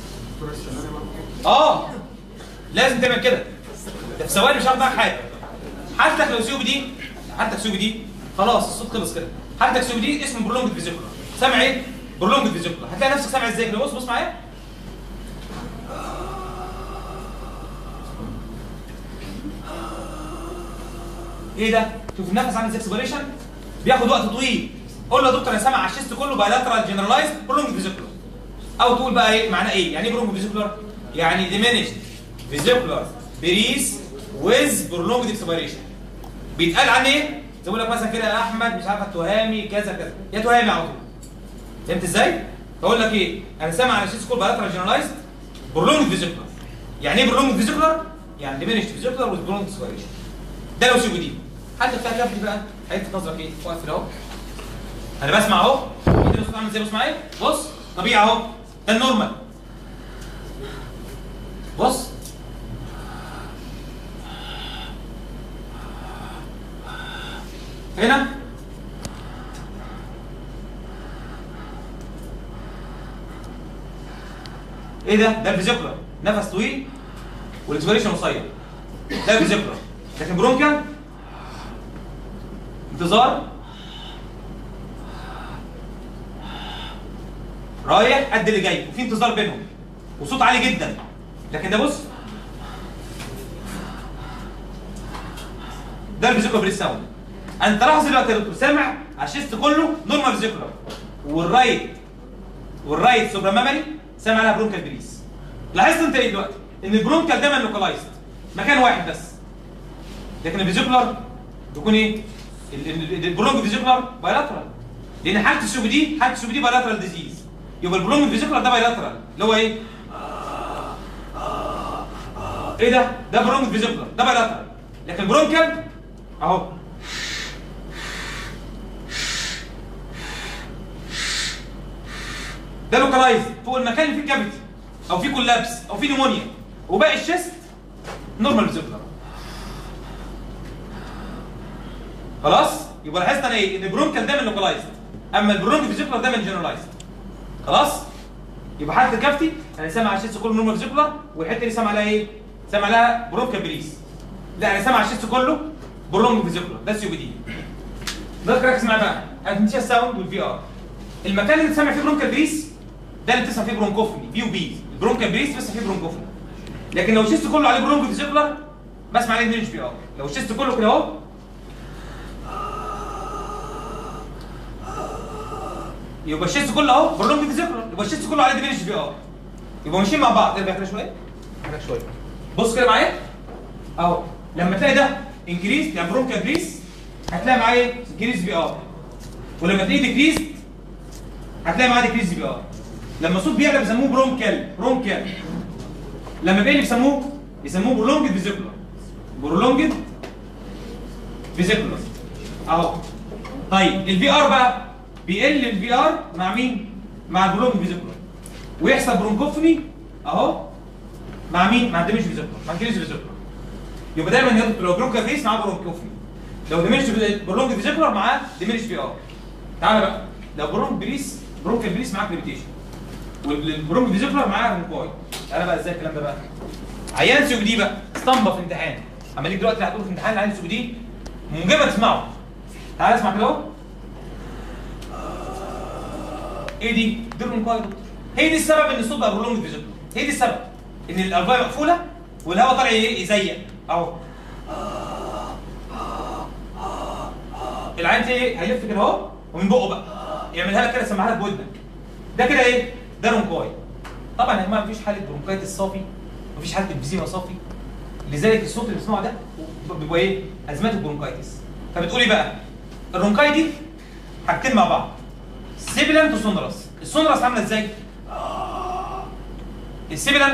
اه لازم تعمل كده ده في ثواني مش هاخد معاك حاجه حالتك لو سيوبي دي حالتك سيوبي دي خلاص الصوت خلص كده حالتك سيوبي دي اسمه برولونج فيزيكولا سامع ايه؟ برولونج فيزيكولا هتلاقي نفسك سامع ازاي كده بص بص معايا ايه ده؟ شوف النفس عامل ازاي اكسبريشن بياخد وقت طويل قول له يا دكتور انا سامع على الشيست كله بايلاترال جنرالايزد برولونج فيزيكولار او تقول بقى ايه معناه ايه؟ يعني ايه برولونج فيزيكولار؟ يعني ديمينيشد فيزيكولار بريس ويز برولونج اكسبريشن بيتقال عن ايه؟ زي بقول لك مثلا كده يا احمد مش عارفه تهامي كذا كذا يا تهامي على طول فهمت ازاي؟ بقول لك ايه؟ انا سامع على الشيست كله بايلاترال جنرالايزد برولونج فيزيكولار يعني ايه برولونج فيزيكولار؟ يعني ديمينيشد فيزيكولار ويز برولونج اكسبريشن ده لو سي دي حد فيها كابتن بقى هيلفت نظرك ايه واقف كده اهو انا بسمع اهو ايدي الصوت عامل ازاي بص معايا بص طبيعي اهو ده النورمال بص هنا ايه ده؟ ده الفيزيكولار نفس طويل والاكسبريشن قصير ده الفيزيكولار لكن برونكيال انتظار رايح قد اللي جاي وفي انتظار بينهم وصوت عالي جدا لكن ده بص ده الفيزيكولار بريس ساوند انت لاحظ دلوقتي يا دكتور سامع على الشيست كله نورمال فيزيكولار والرايت والرايت سوبرا مامري سامع عليها برونكال بريس لاحظت انت ايه دلوقتي؟ ان البرونكال دايما لوكالايزد مكان واحد بس لكن الفيزيكولار بيكون ايه؟ ال- ال- البرونج فيزيكولار بايلاترال لان حاله السوبي دي حاله السوبي دي بايلاترال ديزيز يبقى البرونج فيزيكولار ده بايلاترال اللي هو ايه؟ ايه ده؟ ده برونج فيزيكولار ده بايلاترال لكن البرونكال اهو ده لوكالايز فوق المكان اللي فيه كافيتي او فيه كولابس او فيه نيمونيا وباقي الشيست نورمال فيزيكولار خلاص يبقى لاحظت انا ايه ان البرونكال دايما لوكالايزد اما البرونك فيزيكولار دايما جنرالايزد خلاص يبقى حاله الكافتي انا سامع على الشيست كله نورمال فيزيكولار والحته اللي سامع عليها ايه سامع عليها برونكال بريس لا انا سامع على الشيست كله برونك فيزيكولار ده السي بي دي ده ركز معايا بقى ادنتيا ساوند والفي ار المكان اللي سامع فيه برونكال بريس ده اللي بتسمع فيه برونكوفوني بي وبي البرونكال بريس بتسمع فيه برونكوفوني لكن لو الشيست كله عليه برونكو فيزيكولار بسمع عليه دينش بي ار لو الشيست كله كده اهو يبقى الشيست كله اهو برولونج فيزيكولار يبقى الشيست كله عليه ديمينش في ار يبقى ماشيين مع بعض ارجع كده شويه ارجع شويه بص كده معايا اهو لما تلاقي ده انكريز يعني برونكال بريس هتلاقي معاه ايه انكريز في ار ولما تلاقيه ديكريز هتلاقي معاه ديكريز في ار لما الصوت بيعلى بيسموه برونكال برونكال لما بيقل بيسموه يسموه برولونج فيزيكولار برولونج فيزيكولار اهو طيب الفي ار بقى بيقل الفي ار مع مين؟ مع البرونج فيزيكولار ويحصل برونكوفني اهو مع مين؟ مع الدمج فيزيكولار مع الكريز فيزيكولار يبقى دايما يا دكتور لو برونكا فيس معاه برونكوفني لو ديمينش برونج فيزيكولار معاه ديمينش بي ار تعالى بقى لو برونج بريس برونج بريس معاه كريبيتيشن والبرونج فيزيكولار معاه رونكوي تعالى بقى ازاي الكلام ده بقى عيان سي دي بقى اسطمبه في امتحان اما ليك دلوقتي هتقول في امتحان العيان سي دي من غير ما تسمعه تعالى اسمع كده اهو ايه دي؟ دي الرونكوي يا دكتور. هي دي السبب ان الصوت بقى برولونج فيزيكولار هي دي السبب ان الالفاي مقفوله والهواء طالع ايه يزيق اهو العين ايه هيلف كده اهو ومن بقه بقى يعملها لك كده يسمعها لك بودنك ده كده ايه ده رونكوي طبعا يا جماعه مفيش حاله برونكايتس صافي مفيش حاله امفيزيما صافي لذلك الصوت اللي بتسمعه ده بيبقى ايه ازمات البرونكايتس فبتقولي بقى الرونكاي دي حاجتين مع بعض سيبيلانت وسونراس السونراس عامله ازاي السيبيلانت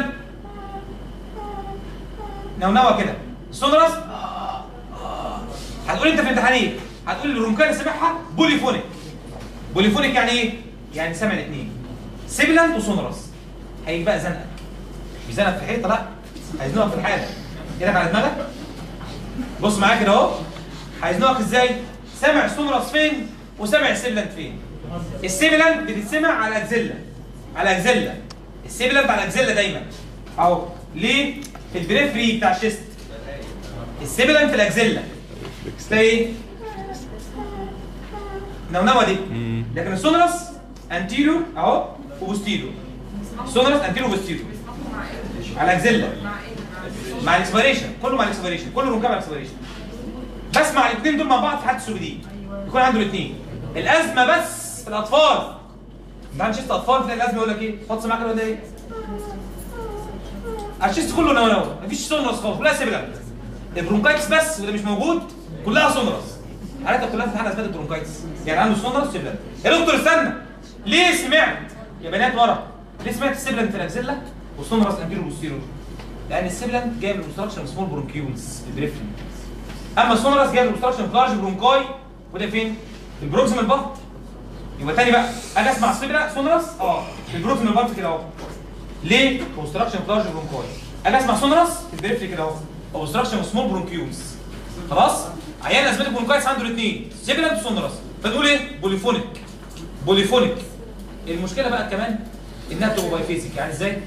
نونوه كده السونراس هتقول انت في امتحان ايه؟ هتقول الرونكاي اللي سامعها بوليفونيك بوليفونيك يعني ايه؟ يعني سامع الاثنين سيبيلانت وسونراس هيجي بقى زنقك مش زنقك في حيطه لا هيزنقك في الحاله ايدك على دماغك بص معايا كده اهو هيزنقك ازاي؟ سامع السونراس فين وسامع السيبيلانت فين؟ السيبيلانت بتتسمع على الاكزيلا على الاكزيلا السيبيلانت على الاكزيلا دايما اهو ليه؟ في البريفري بتاع الشيست السيبيلانت في الاكزيلا تلاقي ايه؟ نونوه دي لكن السونرس انتيريور اهو وبوستيريور السونرس انتيريور وبوستيريور على اكزيلا مع الاكسبيريشن كله مع الاكسبيريشن كله ركاب الاكسبيريشن بسمع الاثنين دول مع بعض في حد السوبيدي يكون عنده الاثنين الازمه بس في الاطفال انت عندك شيست اطفال تلاقي الازمه يقول لك ايه حط سماعه كده ولا ايه الشيست كله نونو مفيش سونرس خالص كلها سيبلانت البرونكايتس بس وده مش موجود كلها سونرس حالاتها كلها في امتحان اثبات البرونكايتس يعني عنده سونرس سيبلانت يا دكتور استنى ليه سمعت يا بنات ورا ليه سمعت السيبلانت في الاكزيلا والسونرس انتيرو بوستيرو لان السيبلانت جاي من اوبستراكشن سمول برونكيولز البريفري اما السونرس جاي من اوبستراكشن لارج برونكاي وده فين؟ في البروكسيمال بارت يبقى تاني بقى اجي اسمع السيبلا سونرس اه في البروكسيمال بارت كده اهو ليه؟ اوبستراكشن لارج برونكاي اجي اسمع سونرس في البريفري كده اهو اوبستراكشن سمول برونكيولز خلاص؟ عيان ازمه البرونكايتس عنده الاثنين سيبلانت وسونرس فتقول ايه؟ بوليفونيك بوليفونيك المشكله بقى كمان انها بتبقى بايفيزيك يعني ازاي؟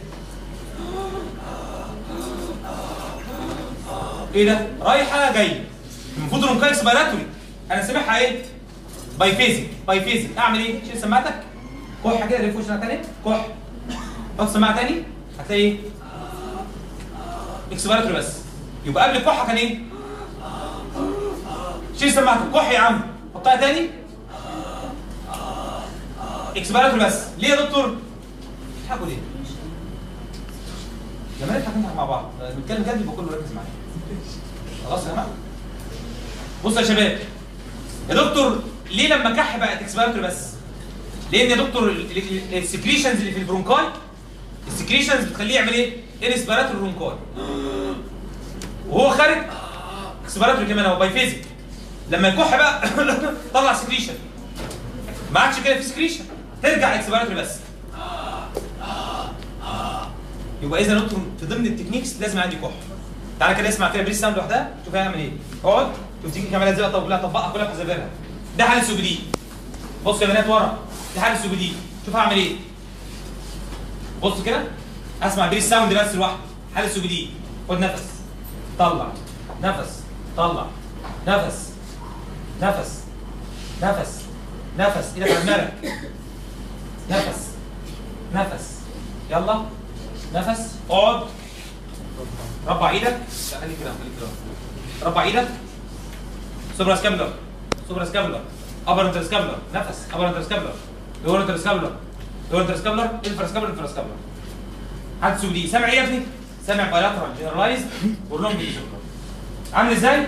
ايه ده؟ رايحه جايه المفروض برونكايتس بايلاتوري انا سامعها ايه؟ بايفيزيك بايفيزيك اعمل ايه؟ شيل سماعتك كح كده لف وشك تاني كح حط سماعه تاني هتلاقي ايه؟ اكسبيراتوري بس يبقى قبل الكحه كان ايه؟ شيل سماعتك كح يا عم حطها تاني اكسبيراتوري بس ليه يا دكتور؟ بتضحكوا ليه؟ لما نضحك نضحك مع بعض بنتكلم جد يبقى كله ركز معايا خلاص يا جماعه بص يا شباب يا دكتور ليه لما كح بقت اكسبيراتوري بس؟ لان يا دكتور السكريشنز اللي في البرونكاي السكريشنز بتخليه يعمل ايه؟ انسبيراتوري برونكاي وهو خارج اكسبيراتوري كمان اهو بايفيزيك لما يكح بقى طلع سكريشن ما عادش كده في سكريشن ترجع اكسبيراتوري بس يبقى اذا دكتور في ضمن التكنيكس لازم عندي كح تعالى كده اسمع كده بريس ساوند لوحدها شوف هيعمل ايه اقعد شوف تيجي كاميرا ازاي طب لا طبقها كلها في زبالها ده حال السي دي بص يا بنات ورا ده حال السي دي شوف هعمل ايه بص كده اسمع بريس ساوند بس لوحده حال السي دي خد نفس طلع نفس طلع نفس نفس نفس نفس ايدك على دماغك نفس نفس يلا نفس اقعد ربع ايدك لا خليك كده خليك كده ربع ايدك سوبرا سكابلر سوبرا سكابلر ابر انتر سكابلر نفس ابر انتر سكابلر لور انتر سكابلر لور انتر سكابلر انفرا سكابلر انفرا سكابلر حد سودي سامع ايه يا ابني؟ سامع بايلاترال جنرالايز ورلونج عامل ازاي؟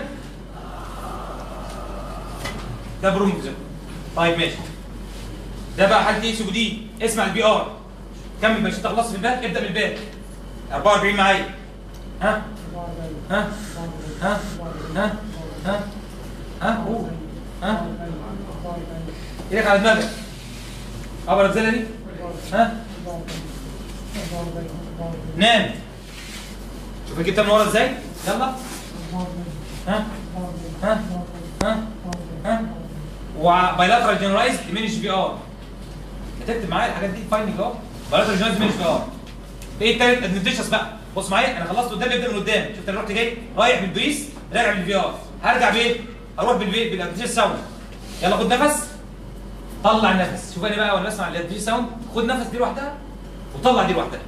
ده برونج طيب ماشي ده بقى حالة ايه سودي اسمع البي ار كمل مش تخلص في الباك ابدا من الباك 44 معايا ها ها ها ها ها ها قول ها ايدك على دماغك ابر الزله دي ها نام شوف جبتها من ورا ازاي يلا ها ها ها ها وبايلاترال جنرالايز ديمينش في ار هتكتب معايا الحاجات دي فايننج اهو بايلاترال جنرالايز ديمينش في ار ايه التالت ادفنتيشس بقى بص معايا انا خلصت قدام يبدا من قدام شفت انا رحت جاي رايح بالبيس راجع بالفي ار هرجع بايه؟ اروح بالبي بالادفنتيشس ساوند يلا خد نفس طلع النفس شوف انا بقى وانا بسمع الادفنتيشس ساوند خد نفس دي لوحدها وطلع دي لوحدها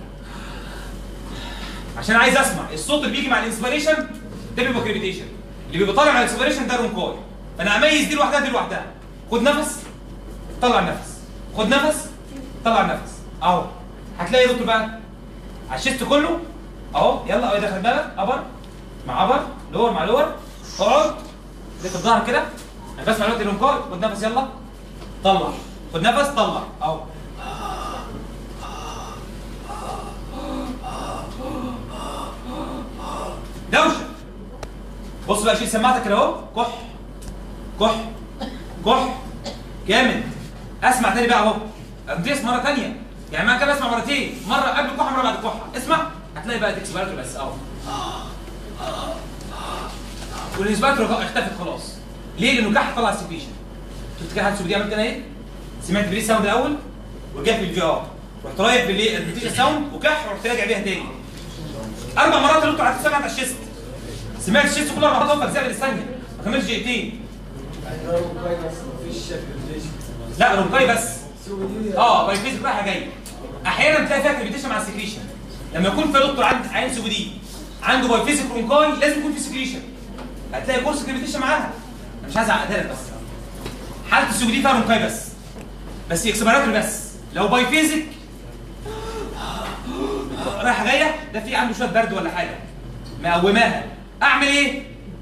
عشان عايز اسمع الصوت اللي بيجي مع الانسبيريشن ده بيبقى كريبيتيشن اللي بيبقى طالع مع الانسبيريشن ده رونكوي فانا اميز دي لوحدها دي لوحدها خد نفس طلع نفس خد نفس طلع نفس اهو هتلاقي دكتور بقى على الشيست كله اهو يلا اهو دخل بالك ابر مع ابر لور مع لور اقعد لف الظهر كده انا بسمع دلوقتي الرونكوي خد نفس يلا طلع خد نفس طلع اهو دوشه بص بقى شيل سماعتك كده اهو كح كح كح جامد اسمع تاني بقى اهو اديس مره تانيه يعني ما كان اسمع مرتين مره قبل الكحه مره بعد الكحه اسمع هتلاقي بقى اكسبيراتور بس اهو والانسبيراتور اختفت خلاص ليه؟ لانه كح طلع سكريشن شفت كده هتشوف دي عملت انا ايه؟ سمعت بريد ساوند الاول ورجعت بالفي ار رحت رايح بالايه؟ البريد ساوند وكح ورحت راجع بيها تاني اربع مرات اللي انتوا قعدتوا سمعت على الشيست سمعت الشيست كل اربع مرات في اجزاء الثانيه ما كملش دقيقتين لا رونكاي بس اه باي فيزيك رايحه جايه احيانا تلاقي فيها كريبيتيشن مع السكريشن لما يكون في دكتور عند عين سي دي عنده باي فيزيك رونكاي لازم يكون في سكريشن هتلاقي كورس كريبيتيشن معاها انا مش عايز اعقدها لك بس حاله السي دي فيها رونكاي بس بس اكسبيراتوري بس لو باي فيزيك رايحه جايه ده في عنده شويه برد ولا حاجه مقوماها اعمل ايه؟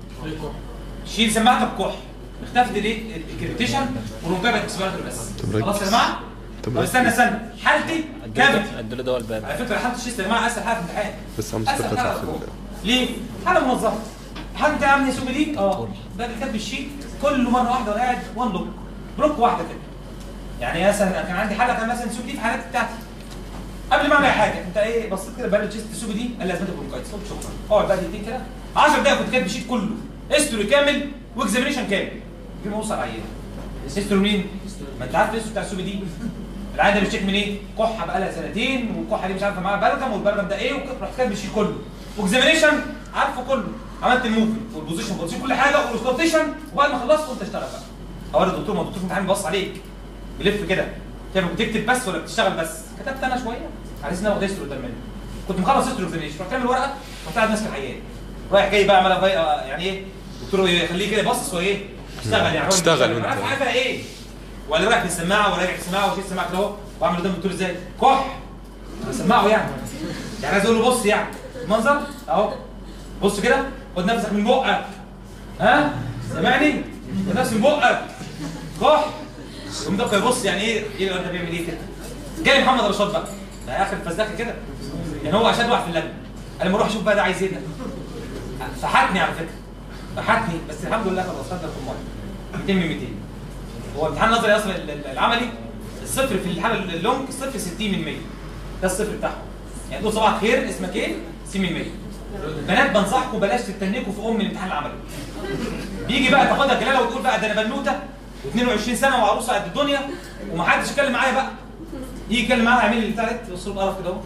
شيل سماعتك كح اختفت الايه؟ الكريبتيشن والرونكاي بقت اكسبيراتوري بس طب خلاص يا جماعه؟ طب طب استنى استنى حالتي كافيتي ادوا ده الباب على فكره حاله الشيست يا جماعه اسهل حاله في الامتحان بس عم اسهل تفتح حاله في في ال- ليه؟ حاله منظمه حاله انت عامل سوبي دي اه ده اللي كاتب الشيت كل مره واحده وانا قاعد وان لوك بلوك واحده كده يعني مثلا كان عندي حاله كان مثلا سوبي دي في حالات بتاعتي قبل ما اعمل اي حاجه انت ايه بصيت كده بقى الشيست سوبي دي قال لي لازم برونكايتس قلت شكرا اقعد بقى دقيقتين كده 10 دقايق كنت كاتب الشيت كله هيستوري كامل واكزامينشن كامل دي ما اوصل عيان هيستوري مين؟ ما انت عارف الهيستوري بتاع السوبي دي العيان ده بيشتكي من ايه؟ كحه بقى لها سنتين والكحه دي مش عارفه معاها بلغم والبلغم ده ايه ورحت كاتب الشيت كله واكزامينشن عارفه كله عملت الموفمنت والبوزيشن بوزيشن كل حاجه والسلوتيشن وبعد ما خلصت قلت اشتغل بقى اوري الدكتور ما الدكتور في الامتحان بيبص عليك بيلف كده كده بتكتب بس ولا بتشتغل بس كتبت انا شويه على اساس ان انا واخد هيستوري قدام مني كنت مخلص هيستوري اكزامينشن رحت عامل ورقه رحت قاعد ماسك العيان رايح جاي بقى عمال أغير- يعني ايه دكتور يخليه كده باصص وايه اشتغل يعني هو اشتغل بيشتغل. وانت. عارف عارفها ايه ولا رايح بالسماعه ولا راجع بالسماعه وشيل السماعه كده اهو واعمل قدام الدكتور ازاي كح اسمعه يعني يعني عايز اقول له بص يعني منظر اهو بص كده خد نفسك من بقك ها سامعني خد نفسك من بقك كح يقوم ده يبص يعني ايه ايه الواد ده بيعمل ايه كده جاي محمد رشاد بقى ده اخر فزاكه كده يعني هو عشان واحد في اللجنه انا لما اروح اشوف بقى ده عايز ايه ده فحتني على فكره فحتني بس الحمد لله خلاص خدنا في الميه 200 من 200 هو امتحان نظري اصلا ال- ال- العملي الصفر في الحاله اللونج صفر 60 من 100 ده الصفر بتاعهم يعني تقول صباح الخير اسمك ايه 60 من 100 بنات بنصحكم بلاش تتنكوا في ام الامتحان العملي بيجي بقى تاخدها جلاله وتقول بقى ده انا بنوته و22 سنه وعروسه قد الدنيا ومحدش يتكلم معايا بقى يجي يتكلم معاها يعمل لي بتاع ده يبص له بقرف كده اهو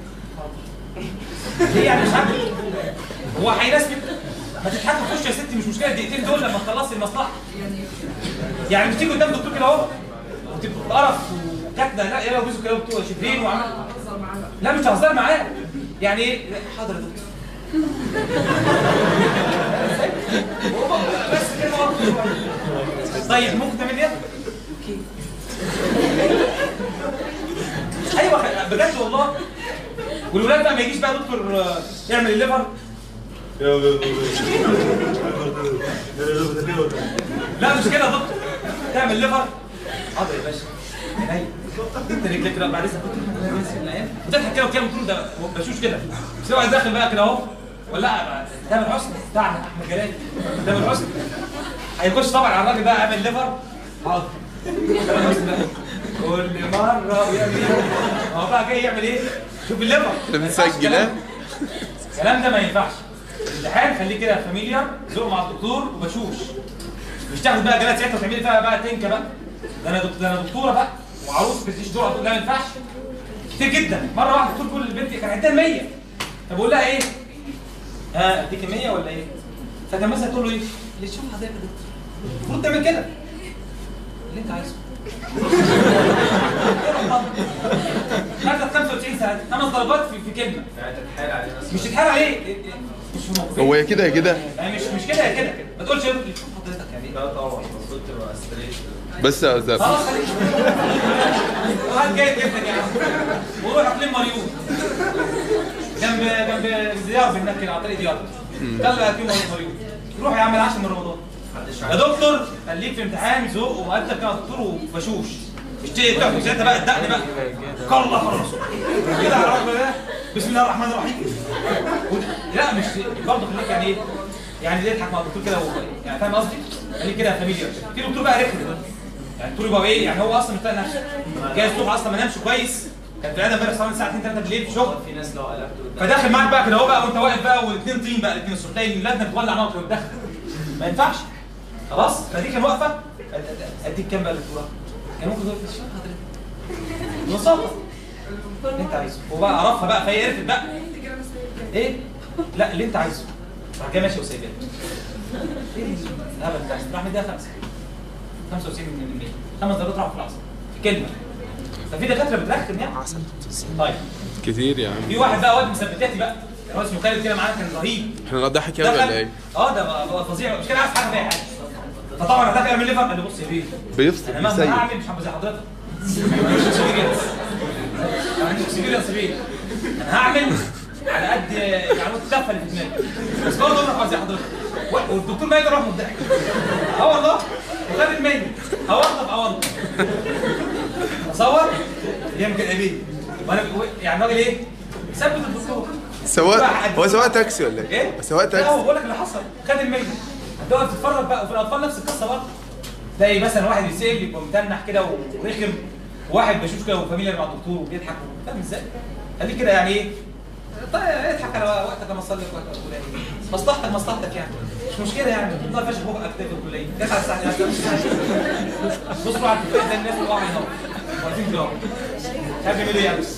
ليه يعني مش عارف هو هيرسمك ما تضحكوا في وشه يا ستي مش مشكله الدقيقتين دول لما تخلصي المصلحه يعني بتيجي قدام دكتور كده اهو وتبقى قرف وكاتبه لا يا بيزو كده بتوع شبرين وعمل لا مش هزار معاه يعني ايه لا، حاضر يا دكتور بس كده وقف. طيب ممكن تعمل ايه؟ اوكي ايوه خ- بجد والله والولاد بقى ما يجيش بقى دكتور آه، يعمل الليفر لا مش كده يا دكتور تعمل ليفر حاضر يا باشا عينيا انت رجلك كده بعد اذنك وتضحك كده وكده وتقول ده بشوش كده بس هو داخل بقى كده اهو ولا تامر حسني بتاعنا احمد جلال تامر حسني هيخش طبعا على الراجل بقى عامل ليفر حاضر تامر حسني بقى كل مره ويعمل ايه هو بقى جاي يعمل ايه شوف الليفر ده ما ينفعش بنسجل الكلام ها؟ الكلام ده ما ينفعش الامتحان خليه كده فاميليار ذوق مع الدكتور وبشوش مش تاخد بقى جلاد ساعتها وتعملي فيها بقى تنكه بقى ده انا دكتور ده انا دكتوره بقى وعروس برستيج دور هتقول لا ما ينفعش كتير جدا مره واحده الدكتور بيقول للبنت كان عندها 100 فبقول لها ايه؟ ها اديك 100 ولا ايه؟ فكان مثلا تقول له ايه؟ اللي تشوف حضرتك يا دكتور المفروض تعمل كده اللي انت عايزه خدت 95 سنه خمس ضربات في, في كلمه مش تتحايل عليه إيه- إيه؟ مش في موقف. هو يا كده يا كده يعني مش مش كده يا كده كده ما تقولش اللي تشوف حضرتك يعني لا طبعا المفروض تبقى ستريت بس يا استاذ خلاص خليك واحد جاي جدا يا عم وروح اقليم مريوط جنب جنب زيار هناك كده على طريق ديار يلا اقليم مريوط روح يا عم العاشر من رمضان يا دكتور خليك في امتحان ذوق ومؤدب كده دكتور وفشوش اشتري بتاعته ساعتها بقى الدقن بقى قال الله قال الرسول كده على الرجل ده بسم الله الرحمن الرحيم ود- لا مش برضه خليك يعني ايه يعني ليه تضحك مع الدكتور كده و- يعني فاهم قصدي؟ خليك كده فاميليار في دكتور بقى رخم يعني الدكتور يبقى ايه يعني هو اصلا مش طايق نفسه جاي الصبح اصلا ما نامش كويس كان في العياده امبارح صار الساعه 2 3 بالليل في شغل في ناس لو قلبت قدام فداخل معاك بقى كده هو بقى وانت واقف بقى والاثنين طين بقى الاثنين الصبح تلاقي اللجنه بتولع نار كده وتدخل ما ينفعش خلاص فدي كان واقفه أد- أد- اديك كام بقى الدكتوره كان ممكن تقول تشوف حضرتك نصابه اللي انت عايزه وبقى عرفها بقى فهي عرفت بقى ايه لا اللي انت عايزه راح جاي ماشي وسايبها ايه الهبل ده راح مديها خمسه 95 من 100 خمس درجات راحوا في العصر في كلمه ففي دكاتره بترخم يعني طيب كتير يا عم في واحد بقى واد مثبتاتي بقى كان واد اسمه خالد كده معانا كان رهيب احنا نضحك يا ولا دخل- ايه؟ اه ده بقى- بقى فظيع مش كده عارف حاجه في اي حاجه فطبعا انا داخل اعمل ليفر قال لي بص يا بيه بيفصل انا مهما بيسيب هعمل مش هبقى زي حضرتك ما عنديش اكسبيرينس ما عنديش اكسبيرينس بيه انا هعمل على قد يعني التفه اللي في دماغي بس برضه انا هبقى زي حضرتك و- والدكتور ما يقدر يروح مضحك اه والله وخد الميت اوظف اوظف اصور يعمل كده بيه وانا يعني الراجل ايه؟ ثبت الدكتور سواق هو سواق تاكسي ولا ايه؟ ايه؟ سواق لا هو تاكسي بقول لك اللي حصل خد الميت هتقعد تتفرج بقى وفي الاطفال نفس القصه برضه تلاقي مثلا واحد يسال يبقى متنح كده ورخم وواحد بشوش كده وفاميليار مع الدكتور وبيضحك فاهم ازاي؟ خليك كده يعني ايه؟ طيب اضحك على وقتك لما تصلي في وقت الكليه مصلحتك مصلحتك يعني مش مشكله يعني تفضل فاشل بقك في الكليه جت على الساعه 11 بص على الكليه زي الناس اللي واقعين اهو واقفين كده اهو مش عارف يعملوا ايه يعني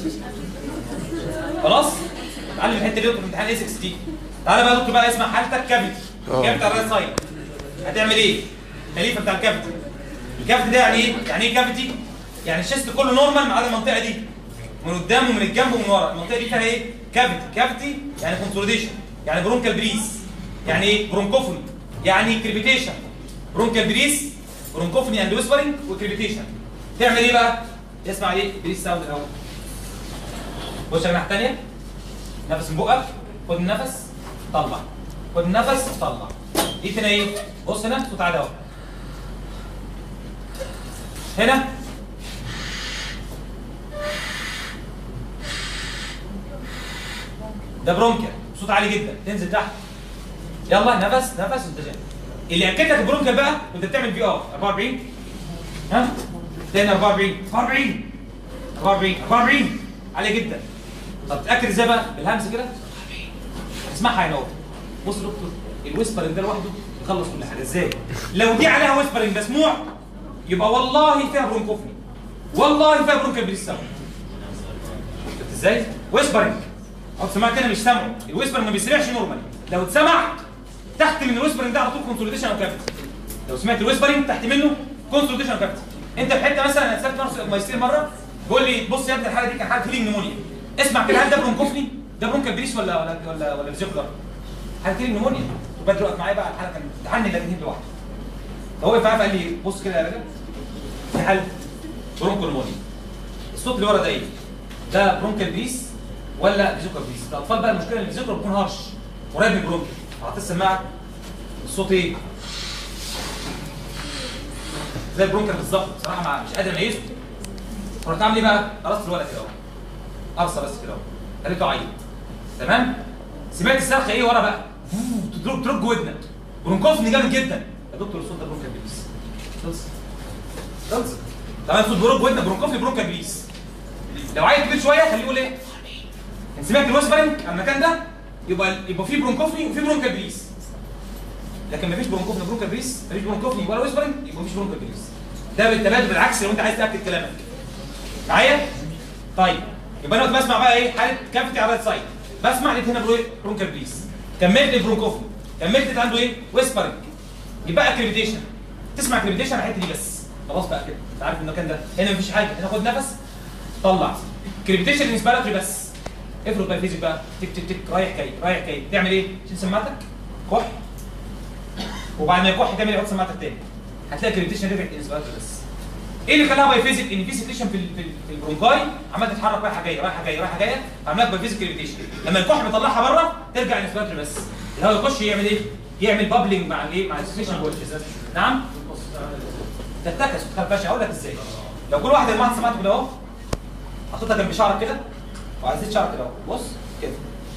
خلاص اتعلم الحته دي في امتحان اي 6 تي تعالى بقى يا دكتور بقى اسمع حالتك كافيتي اه. كافيتي على الرايت سايد هتعمل ايه؟ الخليفه بتاع الكافيتي الكافيتي ده يعني ايه؟ يعني ايه كافيتي؟ يعني الشيست كله نورمال ما عدا المنطقه دي من قدام ومن الجنب ومن ورا المنطقه دي فيها ايه؟ كافيتي كافيتي يعني كونسوليديشن يعني برونكال بريس يعني ايه؟ برونكوفوني يعني كريبيتيشن برونكال بريس برونكوفوني اند ويسبرنج وكريبيتيشن تعمل ايه بقى؟ اسمع ايه؟ بريس ساوند الاول بص يا جماعه الثانيه نفس من بقك خد النفس طلع خد النفس طلع دي هنا ايه بص هنا صوت عالي اهو هنا ده برونكيال صوت عالي جدا تنزل تحت يلا نفس نفس وانت جاي اللي اكد لك البرونكيال بقى وانت بتعمل في ار 44 ها تاني 44 44 44 44 عاليه جدا طب تتاكد ازاي بقى بالهمس كده اسمعها يا نور بص يا دكتور الويسبرنج ده لوحده يخلص كل حاجه ازاي لو دي عليها ويسبرنج مسموع يبقى والله فيها برونكوفني والله فيها برونكال بريساوند شفت ازاي ويسبرنج اقعد سمعت انا مش سامعه الويسبرنج ما بيسرعش نورمالي لو اتسمع تحت من الويسبرنج ده على طول كونسوليديشن او كافيتي لو سمعت الويسبرنج تحت منه كونسوليديشن او كافيتي انت في حته مثلا انا سالت نفس مايستير مره بيقول لي بص يا ابني الحاله دي كان حاله هيلينج نمونيا اسمع كده هل ده برونكوفني ده برونكال بريس ولا ولا ولا ولا فيزيكولار حاله هيلينج نمونيا وبدر وقف معايا بقى الحاله كانت تحني لكن هي لوحده فهو وقف معايا قال لي بص كده يا راجل في حاله برونكو نمونيا الصوت اللي ورا ده ايه؟ ده برونكال بريس ولا فيزيكال بريس؟ الاطفال بقى المشكله ان الفيزيكال بيكون هارش قريب من البرونكال حطيت السماعه الصوت ايه؟ زي البرونكال بالظبط بصراحه مع مش قادر اميزه رحت عامل ايه بقى؟ قرصت الولد كده اهو قرصه بس كده اهو خليته عيط تمام؟ سمعت الصرخه ايه ورا بقى؟ فوو، تدرج ترج ودنك برونكوفني جامد جدا يا دكتور الصوت ده برونكال بريس خلص خلص طبعا صوت بروك ودنك برونكوفني برونكال بريس لو عيل كبير شويه خليه يقول ايه؟ انت سمعت الويسبرنج على المكان ده يبقى يبقى في برونكوفني وفي برونكال بريس لكن مفيش برونكوفني برونكال بريس مفيش برونكوفني ولا ويسبرنج يبقى مفيش برونكال بريس ده بالتبادل بالعكس لو انت عايز تاكد كلامك معايا طيب يبقى انا كنت بسمع بقى ايه حاله كافيتي على السايد بسمع لقيت هنا بروي برونكال بريس كملت البرونكوفني كملت لقيت عنده ايه ويسبرنج يبقى كريبيتيشن تسمع كريبيتيشن على الحته دي بس خلاص بقى كده انت عارف المكان ده هنا مفيش حاجه هنا خد نفس طلع كريبيتيشن انسبيراتوري بس افرض بقى فيزيك بقى تك تك تك رايح جاي رايح جاي تعمل ايه؟ شيل سماعتك كح وبعد ما يكح تعمل ايه؟ حط سماعتك تاني هتلاقي كريبيتيشن رجعت انسبيراتوري بس ايه اللي خلاها باي فيزيك ان في سيتيشن في ال- في ال- في البرونكاي عمال تتحرك رايحه جايه رايحه جايه رايحه جايه فعمل لك باي فيزيك كريبيتيشن لما الكح بيطلعها بره ترجع انسبيراتوري بس الهواء يخش يعمل ايه؟ يعمل بابلنج مع الايه؟ مع السيتيشن جوه نعم تتكس وتخربش اقول لك ازاي لو كل واحد يجمع سماعته كده اهو حطيتها جنب شعرك كده وعزيت شعرك كده اهو بص كده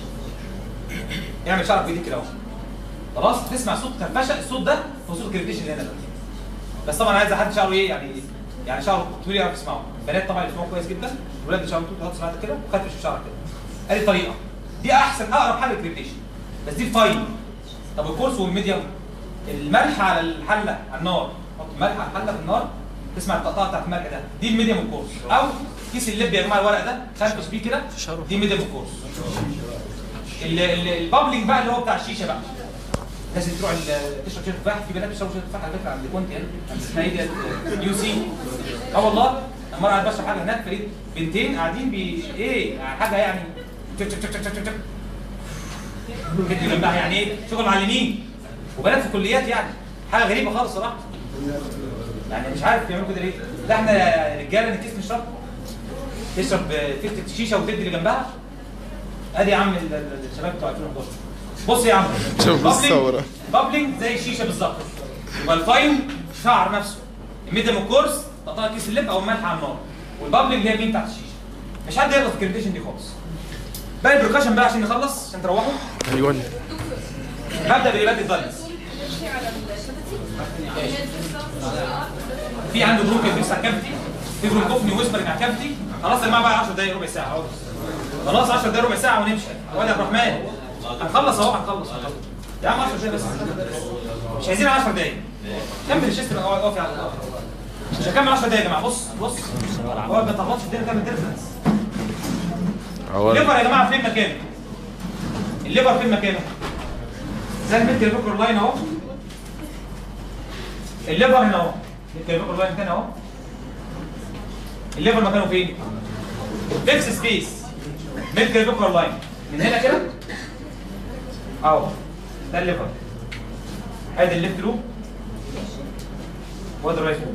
اعمل شعرك بايديك كده اهو خلاص تسمع صوت كرفشه الصوت ده هو صوت الكريبتيشن اللي هنا ده بس طبعا عايز حد شعره ايه يعني يعني شعره طويل يعرف يسمعه البنات طبعا يسمعوا كويس جدا الولاد اللي شعرهم طويل تحط سماعتك كده وخفش في شعرك كده ادي طريقه دي احسن اقرب حل للكريبتيشن بس دي الفاين طب الكورس والميديوم الملح على الحله على النار حط ملح على الحله في النار تسمع التقطيع بتاعت الملح ده دي الميديوم الكورس او كيس اللب يا جماعه الورق ده خربش بيه كده دي ميديوم الكورس ال- ال- البابلينج بقى اللي هو بتاع الشيشه بقى لازم تروح ال- تشرب شاي تفاح في بنات بيشربوا شاي تفاح على فكره عند كونتي يعني عند اسمها ايه ديت يو سي اه والله مره قاعد بشرب حاجه هناك فلقيت بنتين قاعدين بي ايه حاجه يعني تك تك تك تك تك تك. كده جنبها يعني ايه شغل معلمين وبنات في كليات يعني حاجه غريبه خالص صراحه يعني مش عارف بيعملوا كده ليه لا احنا رجاله نكيس نشرب تشرب آه، تفتح شيشه وتدي اللي جنبها ادي يا عم ال- ال- الشباب بتوع 2011 بص يا عم شوف بابلينج- الثورة. بابلينج زي الشيشه بالظبط يبقى الفاين شعر نفسه الميديم الكورس تقطع كيس اللب او الملح على النار والبابلينج اللي هي مين بتاعت الشيشه مش حد يغلط في الكريديشن دي خالص باقي البركاشن بقى عشان نخلص عشان تروحوا ايوه هبدا بايباد الدايلز في عنده برونكل فيكس على كافتي في برونكوفني ويسبرنج على كافتي خلاص يا جماعه بقى 10 دقايق ربع ساعه اهو خلاص 10 دقايق ربع ساعه ونمشي واد يا عبد الرحمن هنخلص اهو هنخلص هنخلص. يا عم 10 دقايق بس مش عايزين 10 دقايق كمل الشيست بقى اقف على الأرض. مش هكمل 10 دقايق يا جماعه بص بص هو ما تغلطش الدنيا كمل ديفرنس الليفر يا جماعه فين مكانه؟ الليفر فين مكانه؟ زي الميد البكر لاين اهو الليفر هنا اهو ميد البكر لاين هنا اهو الليفر مكانه فين؟ فيكس سبيس ميد البكر لاين من هنا كده اهو ده الليفر ادي الليفت لوب وادي الرايت لوب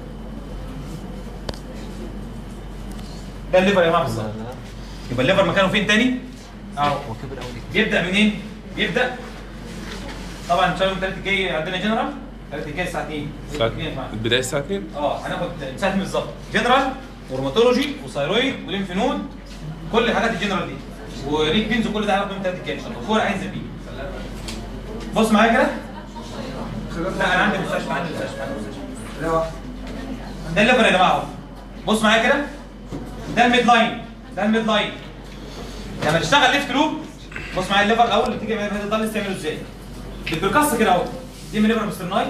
ده الليفر يا جماعه بالظبط يبقى الليفر مكانه فين تاني؟ اهو بيبدا منين؟ بيبدا طبعا ان شاء الله الثلاث الجاي عندنا جنرال الثلاث الجاي الساعه 2 الساعة 2 يا جماعة. البداية الساعة 2 اه هناخد ساعه 2 بالظبط جنرال وروماتولوجي وثايرويد وليمف نود كل الحاجات الجنرال دي وريك بينز وكل ده هناخده من الثلاث الجاي ان شاء الله كوره هينزل بيه بص معايا كده لا انا عندي مستشفى عندي مستشفى عندي مستشفى ده الليفر يا جماعه اهو بص معايا كده ده الميد لاين ده الميد لاين لما تشتغل ليفت لوب بص معايا الليفر الاول اللي تيجي من هذا الضل تعمله ازاي بالبركاس كده اهو دي من ليفر مسترناي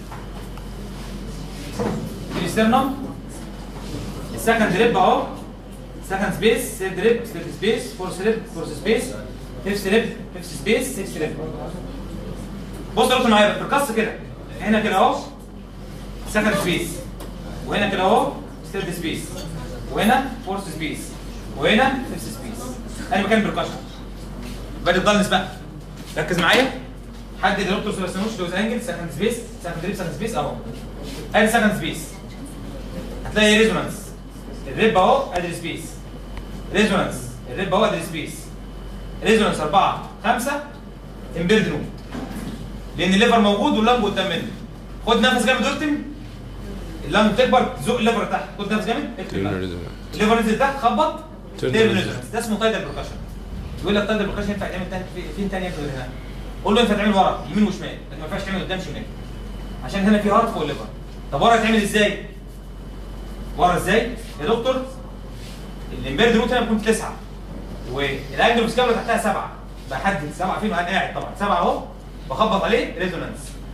الاسترنم السكند ريب اهو سكند سبيس ثيرد ريب ثيرد سبيس فورث ريب فورث سبيس فيفث ريب فيفث سبيس سيكس ريب بص يا دكتور معايا بالبركاس كده هنا كده اهو سكند سبيس وهنا كده اهو ثيرد سبيس وهنا فورث سبيس وهنا فيفث سبيس ادي مكان البركشن بدي الضلنس بقى ركز معايا حدد يا دكتور سيباستيانوش لوز انجل سكند سبيس سكند ريب سكند سبيس اهو ادي سكند سبيس هتلاقي ريزونانس الريب اهو ادي سبيس ريزونانس الريب اهو ادي سبيس ريزونانس 4 5 امبيرد روم لان الليفر موجود واللمب قدام منه خد نفس جامد واكتم اللمب بتكبر تزق الليفر تحت خد نفس جامد اكتم بقى. الليفر نزل تحت خبط Turn تيرن resonance. ريزونانس ده اسمه تايدال بركشن يقول لك تايدال بركشن ينفع يتعمل تاني في- فين تاني غير هنا قول له ينفع تعمل ورا يمين وشمال لكن ما ينفعش تعمل قدام شمال عشان هنا في هارت فوق الليفر طب ورا يتعمل ازاي؟ ورا ازاي؟ يا دكتور الامبيرد روت هنا بيكون تسعه والانجل اوف تحتها سبعه بحدد سبعه فين وانا قاعد طبعا سبعه اهو بخبط عليه ريزونانس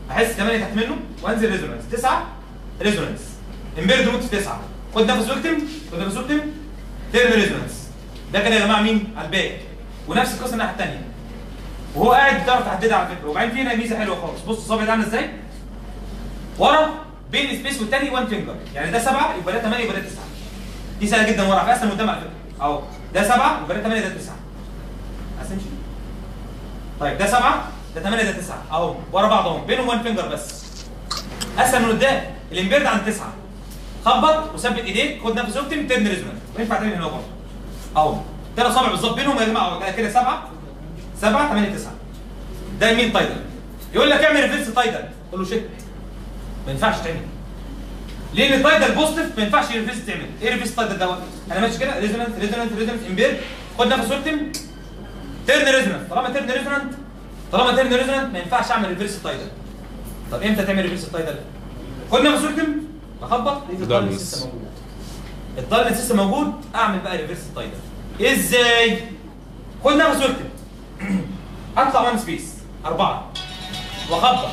احس 8 تحت منه وانزل ريزونانس 9 ريزونانس امبيرد موت في 9 خد نفس واكتم خد نفس واكتم ترم ريزونانس ده كده يا جماعه مين على الباقي ونفس القصه الناحيه الثانيه وهو قاعد بتعرف تحددها على فكره وبعدين في هنا ميزه حلوه خالص بص الصابع ده عامل ازاي ورا بين السبيس والتاني 1 فينجر يعني ده 7 يبقى ده 8 يبقى ده 9 دي سهله جدا ورا في اسهل من قدام على فكره اهو ده 7 يبقى ده 8 ده 9 عايز تمشي طيب ده 7 ده 8 ده 9 اهو ورا بعض اهو بينهم 1 فينجر بس اسهل من قدام الامبيرد عند 9 خبط وثبت ايديك خد نفس اوبتيم ترن ريزونانس وينفع تعمل هنا برضه اهو ثلاث صابع بالظبط بينهم يا جماعه ده كده 7 7 8 9 ده مين تايدل يقول لك اعمل ريفرس تايدل قول له شيت ما ينفعش تعمل لان التايدل بوزيتيف ما ينفعش ريفرس تعمل ايه ريفرس تايدل دوت انا ماشي كده ريزونانس ريزونانس ريزونانس امبير خد نفس اوبتيم ترن ريزونانس طالما ترن ريزونانس طالما ترن ريزونانس ما ينفعش اعمل ريفرس تايدل طب امتى تعمل ريفرس تايدل خد نفس اوبتيم بخبط لقيت الدايلنس دارنس. لسه موجود الدايلنس لسه موجود اعمل بقى ريفرس تايدل ازاي خد نفس اوبتيم اطلع وان سبيس اربعه واخبط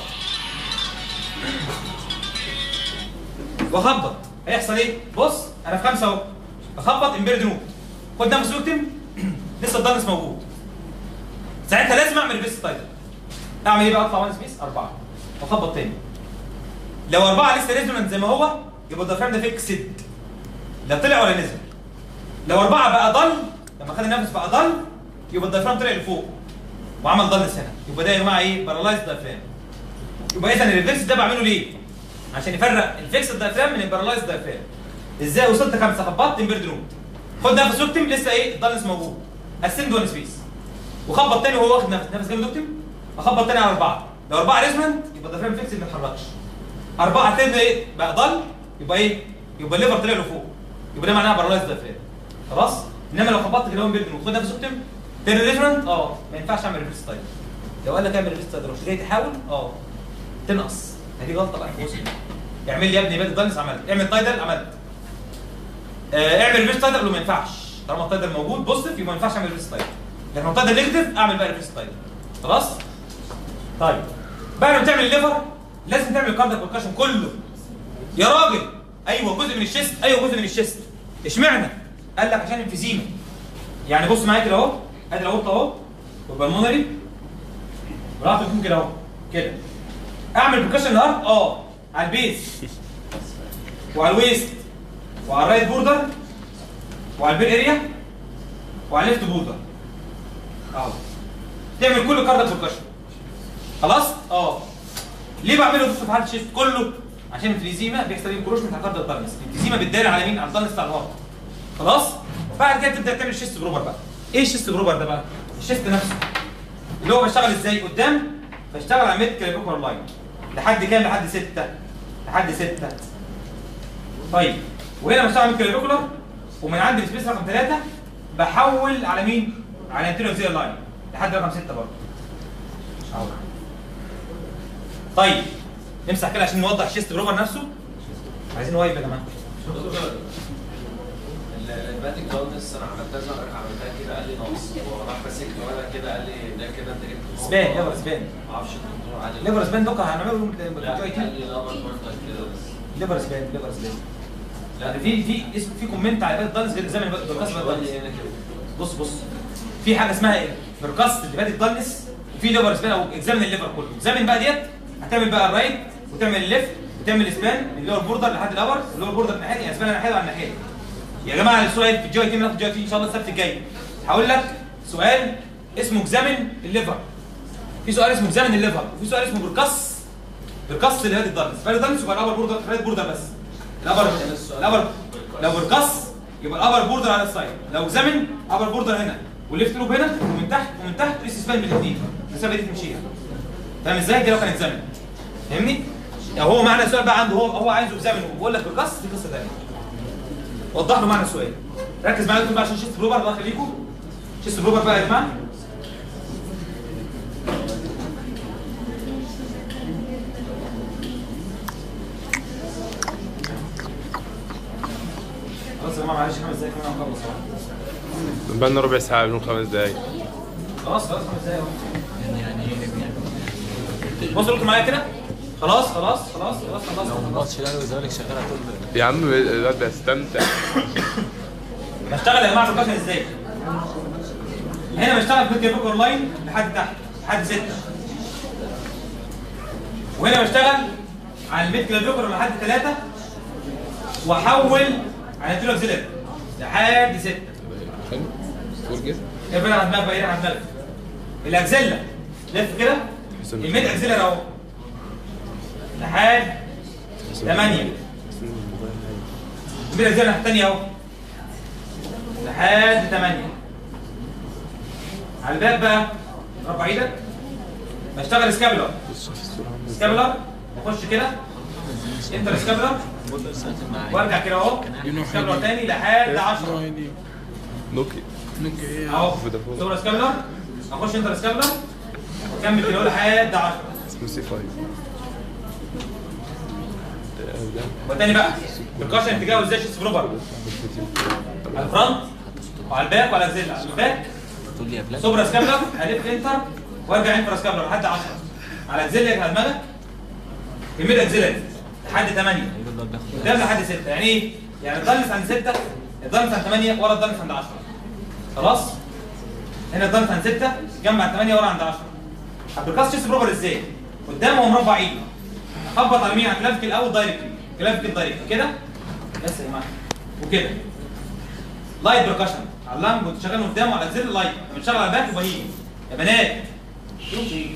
واخبط هيحصل ايه؟ بص انا في خمسه اهو اخبط امبيرد نوت خد نفس واكتم لسه الدارنس موجود ساعتها لازم اعمل ريفرس تايتل اعمل ايه بقى اطلع وان سبيس اربعه واخبط تاني لو اربعه لسه ريزونانت زي ما هو يبقى الديافرام ده فيكسد لا طلع ولا نزل لو اربعه بقى ضل لما خد النفس بقى ضل يبقى الديافرام طلع لفوق وعمل ضلس هنا يبقى ده يا جماعه ايه بارالايز دايفرام يبقى اذا الريفرس ده بعمله ليه؟ عشان يفرق الفيكس دايفرام من البارالايز دايفرام ازاي وصلت خمسه خبطت امبيرد نوت خد نفس اوكتم لسه ايه الضلس موجود قسمت وان سبيس وخبط تاني وهو واخد نفس نفس جامد اوكتم اخبط تاني على اربعه لو اربعه ريزمنت يبقى الدايفرام فيكس ما يتحركش اربعه تاني ايه بقى ضل يبقى ايه؟ يبقى الليفر طلع له فوق يبقى ده معناها بارالايز دايفرام خلاص انما لو خبطت كده هو امبيرد نوت خد نفس اوكتم تاني ريزمنت اه ما ينفعش اعمل ريفرس تايم لو قال لك اعمل ريفرس تايم مش جاي تحاول اه تنقص هذه غلطه بقى في وسط اعمل لي يا ابني باد دانس عملت اعمل تايدل عملت آه اعمل ريفرس تايدل قول له ما ينفعش طالما التايدل موجود بوزيتيف يبقى ما ينفعش اعمل ريفرس تايدل لكن لو التايدل نيجاتيف اعمل بقى ريفرس تايدل خلاص طيب بعد ما تعمل الليفر لازم تعمل الكاردياك بركشن كله يا راجل ايوه جزء من الشيست ايوه جزء من الشيست اشمعنى قال لك عشان الفيزيما يعني بص معايا كده اهو ادي الاورطه اهو والبلمونري وراح تكون كده اهو كده اعمل بركشن الهارت اه على البيس وعلى الويست وعلى الرايت بوردر وعلى البير اريا وعلى الليفت بوردر اهو تعمل كل كاردياك بركشن خلاص اه ليه بعمله بص في حاله الشيست كله عشان الفيزيما بيحصل ايه كروش بتاع كاردياك دارنس الفيزيما بتداري على مين على الدارنس بتاع الهارت خلاص بعد كده تبدا تعمل شيست بروبر بقى ايه الشيست بروبر ده بقى الشيست نفسه اللي هو بشتغل ازاي قدام بشتغل على ميد كاليبوكر لاين لحد كام لحد 6 لحد 6 طيب وهنا بشتغل ميد كاليبوكر ومن عند السبيس رقم 3 بحول على مين على انتيريور زيرو لاين لحد رقم 6 برضه أهو. طيب نمسح كده عشان نوضح الشيست بروبر نفسه عايزين وايب يا جماعه دكتور الباتيك داونس انا عملتها زي ما عملتها كده قال لي ناقص وراح ماسك وانا كده قال لي ده كده انت جبت سبان ليفر سبان ما اعرفش الدكتور قال لي ليفر سبان دوكا هنعمله لا جاي قال لي لا برضه كده بس ليفر سبان ليفر سبان لا في في اسم في كومنت على باد دانس غير زمن بركاس باد قال دانس لي هنا كده بص بص في حاجه اسمها ايه بركاس اللي باد دانس وفي ليفر سبان او اكزامن الليفر كله اكزامن بقى ديت هتعمل بقى الرايت وتعمل الليفت وتعمل سبان اللي هو البوردر لحد الابر اللي هو البوردر الناحيه يعني سبان الناحيه وعلى الناحيه يا جماعه السؤال في الجي تي ناخد الجي تي ان شاء الله السبت الجاي هقول لك سؤال اسمه اكزامن الليفر في سؤال اسمه اكزامن الليفر وفي سؤال اسمه بركاس بركاس اللي هادي الدارنس فادي الدارنس يبقى الابر بوردر رايت بوردر بس الابر الابر لو بركاس يبقى الابر بوردر على السايد لو اكزامن ابر بوردر هنا والليفت لوب هنا ومن تحت ومن تحت ريس سبان بالاثنين المسافه دي تمشيها فاهم ازاي دي لو كان اكزامن فاهمني يعني هو معنى السؤال بقى عنده هو هو عايزه اكزامن وبقول لك بركاس دي قصه ثانيه وضح له معنى السؤال ركز معايا دكتور بقى عشان شيست بروبر الله يخليكم شيست بروبر بقى يا جماعه خلاص يا جماعه معلش خمس دقايق كمان هنخلص اهو بقالنا ربع ساعة بنقول خمس دقايق خلاص خلاص خمس دقايق اهو بصوا لكم معايا كده خلاص خلاص خلاص خلاص خلاص لو خلاص ماتش الاهلي والزمالك شغال هتقول يا عم الواد بيستمتع بشتغل يا جماعه بركشن ازاي؟ هنا بشتغل في الكيبوك اون لاين لحد تحت لحد 6 وهنا بشتغل على الميد كلافيكر لحد 3 واحول على التيلو اكسلر لحد 6 حلو قول كده ارفع على دماغك بقى على دماغك الاكزيلا لف كده الميد اكزيلر اهو لحد 8 الميد اكزيلر الناحيه الثانيه اهو لحد 8 على الباب بقى رفع ايدك بشتغل سكابلر سكابلر بخش كده انتر سكابلر وارجع كده اهو سكابلر تاني لحد 10 نوكي اهو فودافون. صور سكابلر اخش انتر سكابلر واكمل كده اقول لحد 10 اسمه سي 5 والتاني بقى بالكاشن اتجاهه ازاي شيست بروبر على الفرونت وعلى الباك وعلى الزل على الباك تقول لي يا فلان سوبرا سكابلر هلف انتر وارجع انتر سكابلر لحد 10 على الزل على دماغك كميه اكزيلري لحد 8 يقول له بياخد قدام لحد 6 يعني ايه؟ يعني الضلس عند 6 الضلس عند 8 ورا الضلس عند 10 خلاص؟ هنا الضلس عند 6 جنب عند 8 ورا عند 10 هتبركاس تشيست بروفر ازاي؟ قدام هو مربع ايده خبط على مين؟ على كلافيكل الاول دايركتلي كلافيكل دايركت كده بس يا جماعه وكده لايت بركشن على اللنج وانت شغال قدامه على الزر لايت لما تشتغل على الباك يبقى هيجي يا بنات شوف هيجي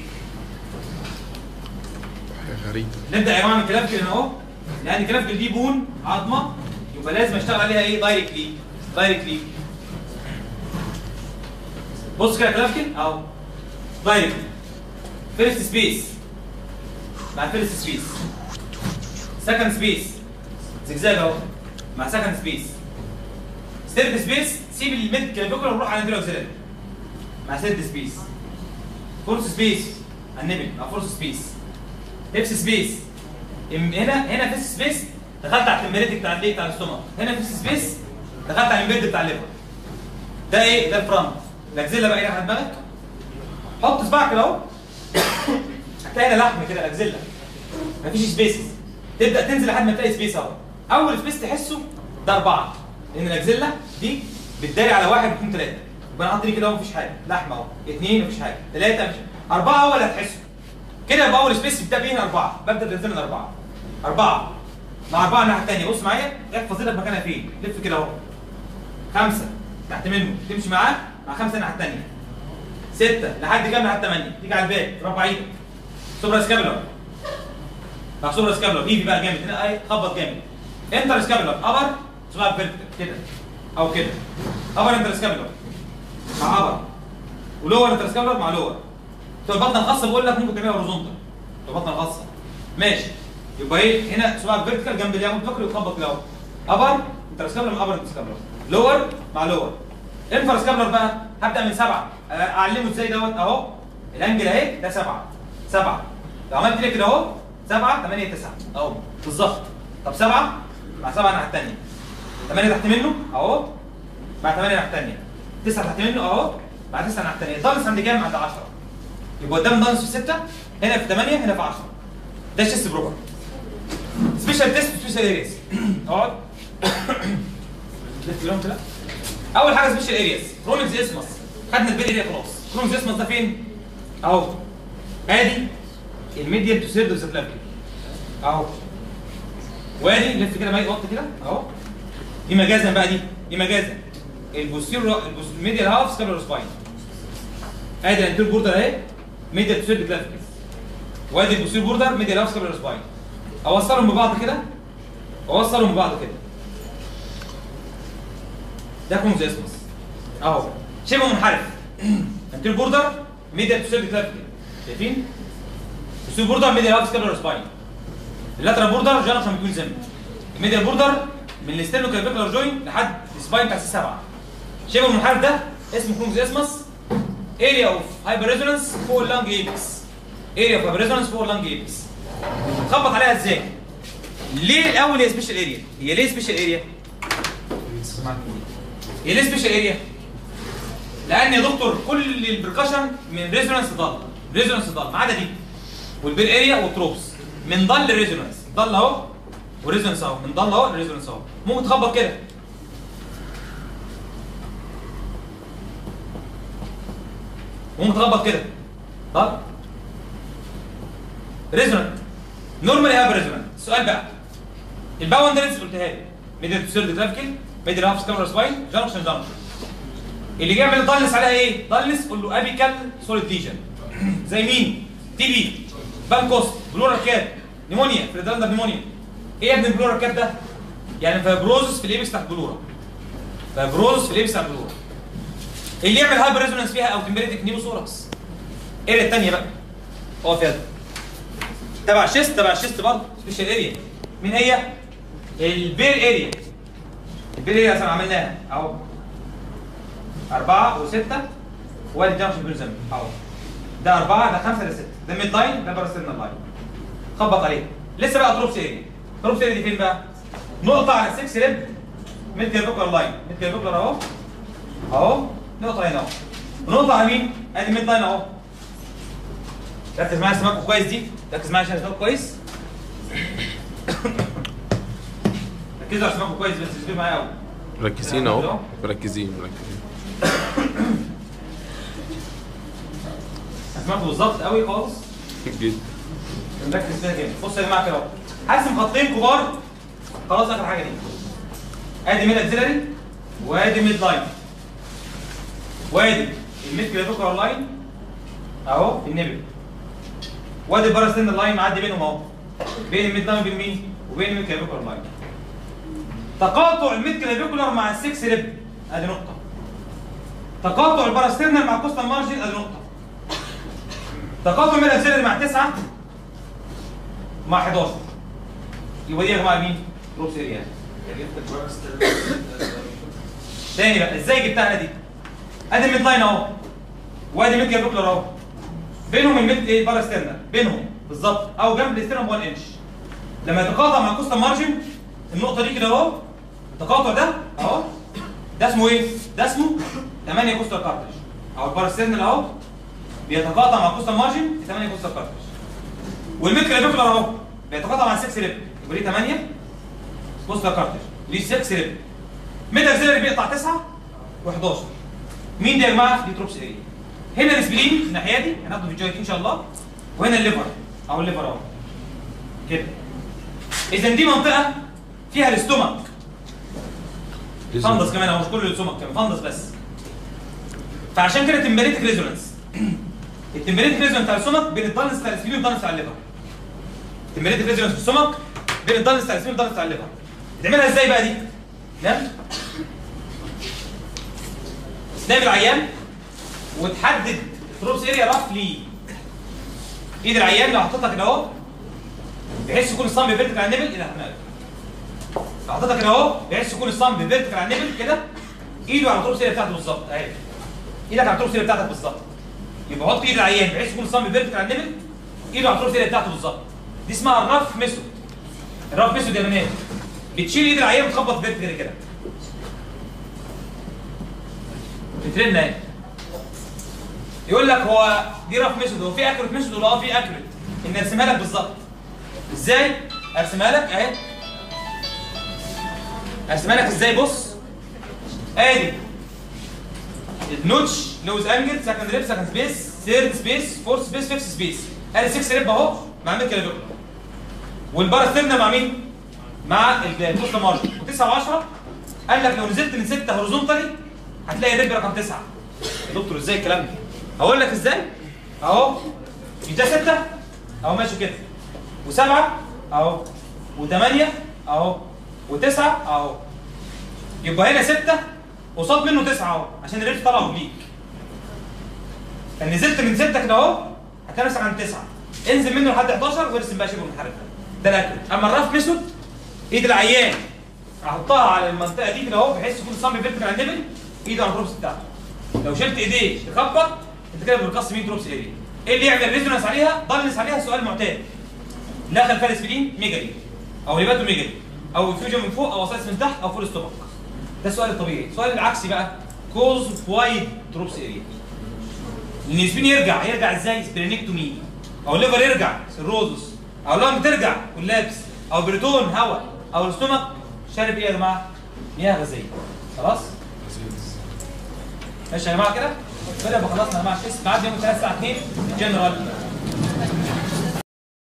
غريب نبدا يا جماعه من كلافيكل هنا اهو لان كلافيكل دي بون عظمه يبقى لازم اشتغل عليها ايه دايركتلي دايركتلي بص كده كلافيكل اهو دايركتلي فيرست سبيس مع فيرست سبيس سكند سبيس زجزاج اهو مع سكند سبيس ثيرد سبيس سيب الميد كلافيكل وروح على الانتيريور اوكسيلري مع ثيرد سبيس فورث سبيس على النبل مع فورث سبيس هيبس سبيس ام- هنا هنا فيس سبيس دخلت على التمبريت بتاع الايه بتاع الاستومك هنا فيس سبيس دخلت على الامبيد بتاع الليفر ده ايه ده الفرونت الاكزيلا بقى ايه على دماغك حط صباعك كده اهو هتلاقي هنا لحم كده الاكزيلا مفيش سبيسز تبدا تنزل لحد ما تلاقي سبيس اهو اول سبيس تحسه ده اربعه لان الاكزيلا دي بتداري على واحد اثنين ثلاثه يبقى انا حاطط لي كده اهو مفيش حاجه لحمه اهو اثنين مفيش حاجه ثلاثه مفيش اربعه هو اللي هتحسه كده يبقى اول سبيس بتبدا بيه هنا اربعه ببدا بنزل من اربعه اربعه مع اربعه الناحيه الثانيه بص معايا احفظ ايدك مكانها فين لف كده اهو خمسه تحت منه تمشي معاه مع خمسه الناحيه الثانيه سته لحد كام لحد ثمانيه تيجي على الباب رفع ايدك سوبرا سكابلر مع سوبرا سكابلر ايدي بقى جامد هنا اي خبط جامد انتر سكابلر ابر صباع فيرتيكال كده او كده ابر انتر سكابلر مع ابر ولور انتر سكابلر مع لور بتوع البطنه الخاصه بقول لك ممكن تعملها هوريزونتال بتوع البطنه الخاصه ماشي يبقى ايه هنا صباع فيرتيكال جنب اليمين فكر وتخبط كده اهو ابر انتر سكابلر مع ابر انتر سكابلر لور مع لور انفر سكابلر بقى هبدا من سبعه أ- اعلمه ازاي دوت اهو الانجل اهي ده سبعه سبعه لو عملت لي كده اهو سبعه ثمانيه تسعه اهو بالظبط طب سبعه مع سبعه الناحيه الثانيه ثمانيه تحت منه اهو مع ثمانيه الناحيه الثانيه تسعه تحت منه اهو مع تسعه الناحيه الثانيه الضلس عند كام؟ عند 10 يبقى قدام ضلس في 6 هنا في 8 هنا في 10 ده الشيست بروبر سبيشال تيست سبيشال ارياز اقعد لف لهم كده اول حاجه سبيشال ارياز كرونكس اسمس خدنا البيل اريا خلاص كرونكس اسمس ده فين؟ اهو ادي الميديال تو سيرد اوف اهو وادي لف كده ماي وقت كده اهو دي مجازا بقى دي دي مجازا البوستيرو الميديال هاف سكابلر سباين ادي الانتير بوردر اهي ميديال تو سيرد كلافيكل وادي البوستير بوردر ميديال هاف سكابلر سباين اوصلهم ببعض كده اوصلهم ببعض كده ده كونز اسمس اهو شبه منحرف انتير بوردر ميديال تو سيرد كلافيكل شايفين؟ بوستير بوردر ميديال هاف سكابلر سباين اللاترال بوردر جانكشن بتوين زم الميديال بوردر من الاستيرنو كلافيكولار جوين لحد السباين بتاع السي 7 شبه المنحرف ده اسمه كرونز اسمس اريا اوف هايبر ريزونانس فوق اللانج ايبكس اريا اوف هايبر ريزونانس فوق اللانج ايبكس خبط عليها ازاي؟ ليه الاول هي سبيشال اريا؟ هي ليه سبيشال اريا؟ هي ليه سبيشال اريا؟ لان يا دكتور كل البركشن من ريزونانس ضل ريزونانس ضل ما عدا دي والبير اريا والتروبس من ضل لريزونانس ضل اهو وريزونانس اهو من ضل اهو لريزونانس اهو ممكن تخبط كده ممكن تخبط كده طب ريزونانت نورمالي هاف ريزونانت السؤال بقى الباوندرز قلتها لي ميدل سيرد جرافيكال ميدل هاف سكامر سباين جانكشن جانكشن اللي جاي يعمل ضلنس عليها ايه؟ ضلنس قول له ابيكال سوليد ليجن زي مين؟ تي بي بانكوست بلورال كاب نيمونيا فريدالدا نيمونيا ايه يا ابن البلورال كاب ده؟ يعني فايبروزس في الايبكس تحت البلورا فايبروزس في الايبكس تحت البلورا اللي يعمل هايبر ريزونانس فيها او تمبريتك نيموثوركس ايه الثانيه بقى؟ هو فيها ده. تبع الشيست تبع الشيست برضه سبيشال اريا مين هي؟ البير اريا البير اريا اصلا عملناها اهو أربعة وستة وادي جانكشن بيرزم أهو ده أربعة ده خمسة ده ستة ده ميد لاين ده باراسترنال لاين خبط عليه لسه بقى دروبس اريا دروبس اريا دي فين بقى؟ نقطة على 6 ريب ميد كيربوكلر لاين ميد كيربوكلر أهو أهو نقطة هنا أهو ونقطة على مين؟ أدي ميد لاين أهو ركز معايا سمعكم كويس دي ركز معايا عشان اسمعكم كويس ركزوا عشان اسمعكم كويس بس تشتغلوا معايا قوي مركزين اهو مركزين مركزين اسمعكم بالظبط قوي خالص جدا نركز فيها كده بصوا يا جماعه كده اهو هرسم خطين كبار خلاص اخر حاجه دي ادي ميد اكسلري وادي ميد لاين وادي الميد كلافيكولار لاين اهو في النبل وادي الباراستينال لاين معدي بينهم اهو بين الميد لاين وبين مين؟ وبين الميد كلافيكولار لاين تقاطع الميد كلافيكولار مع السكس ريب ادي نقطه تقاطع الباراستينال مع الكوستال مارجن ادي نقطه تقاطع من الاسئله مع 9 مع 11 يبقى دي يا جماعه مين؟ روب سيريال جبت البارستر تاني بقى ازاي جبتها انا دي؟ ادي الميد لاين اهو وادي ميد كابوكلر اهو بينهم الميد ايه باراسترنال بينهم بالظبط او جنب الاسترنال 1 انش لما يتقاطع مع الكوستا مارجن النقطه دي كده اهو التقاطع ده اهو ده اسمه ايه؟ ده اسمه 8 كوستا كارتج او الباراسترنال اهو بيتقاطع مع الكوستا مارجن في 8 كوستا كارتج والميد كلافيكولار اهو بيتقاطع مع 6 ريب يبقى ليه 8 كوستا كارتج ليه 6 ريب ميد اكسلري بيقطع 9 و11 مين ده يا جماعه؟ دي تروبس اريا هنا السبلين الناحيه دي هناخده في الجوينت ان شاء الله وهنا الليفر او الليفر اهو كده اذا دي منطقه فيها الاستومك فندس كمان اهو مش كل الاستومك كمان فندس بس فعشان كده تمبريتك ريزونانس التمبريتك ريزونانس بتاع الاستومك بين الدالنس بتاع السبلين والدالنس بتاع الليفر التمبريتك ريزونانس في الاستومك بين الدالنس بتاع السبلين والدالنس بتاع الليفر بتعملها ازاي بقى دي؟ نعم نعمل العيان وتحدد تروبس اريا رفلي ايد العيان لو حطيتها كده اهو بحيث يكون الصمب فيرتيكال على النبل الى هناك لو حطيتها كده اهو بحيث يكون الصمب فيرتيكال على النبل كده ايده على التروبس اريا بتاعته بالظبط اهي ايدك على التروبس اريا بتاعتك بالظبط يبقى حط ايد العيان بحيث يكون الصمب فيرتيكال على النبل ايده على التروبس اريا بتاعته بالظبط دي اسمها الرف ميثود الرف ميثود يا بنات بتشيل ايد العيان وتخبط فيرتيكال كده بترن اهي يقول لك هو دي رف ميثود هو في اكوريت ميثود ولا اه في اكوريت ان ارسمها لك بالظبط ازاي ارسمها لك اهي ارسمها لك ازاي بص ادي النوتش لوز انجل سكند ريب سكند سبيس ثيرد سبيس فورث سبيس فيفث سبيس ادي 6 ريب اهو مع ميد كلافيكولا والباراسترنا مع مين؟ مع البوست مارجن و9 و10 قال لك لو نزلت من 6 هوريزونتالي هتلاقي الريب رقم 9 يا دكتور ازاي الكلام ده؟ هقول لك ازاي؟ اهو مش ده 6 اهو ماشي كده وسبعة اهو وثمانية اهو وتسعة اهو يبقى هنا ستة قصاد منه تسعة اهو عشان الريبس طلع اوبليك فنزلت من ستة كده اهو هتلاقي نفسك عند تسعة انزل منه لحد 11 وارسم بقى شبه منحرف ده الاكل اما الرف ميثود ايد العيان احطها على المنطقه دي كده اهو بحيث يكون الصم فيرتيكال على النبل ايده على البروبس بتاعته لو شلت ايديه تخبط انت كده بتقص مين دروبس اريا ايه اللي يعمل ريزونانس عليها ضلنس عليها سؤال معتاد لا خلفيه الاسبرين ميجالي او هيباتو ميجالي او انفيوجن من فوق او اساس من تحت او فول ستومك ده السؤال الطبيعي السؤال العكسي بقى كوز وايد دروبس اريا ان الاسبرين يرجع يرجع ازاي سبرينكتومي او الليفر يرجع سيروزس اقول لهم بترجع واللابس او بريتون هواء او الاستومك شارب ايه يا جماعه؟ مياه غازيه خلاص؟ ماشي يا جماعه كده؟ كده يبقى خلصنا يا جماعه التست بعد يوم الثلاث الساعه 2 الجنرال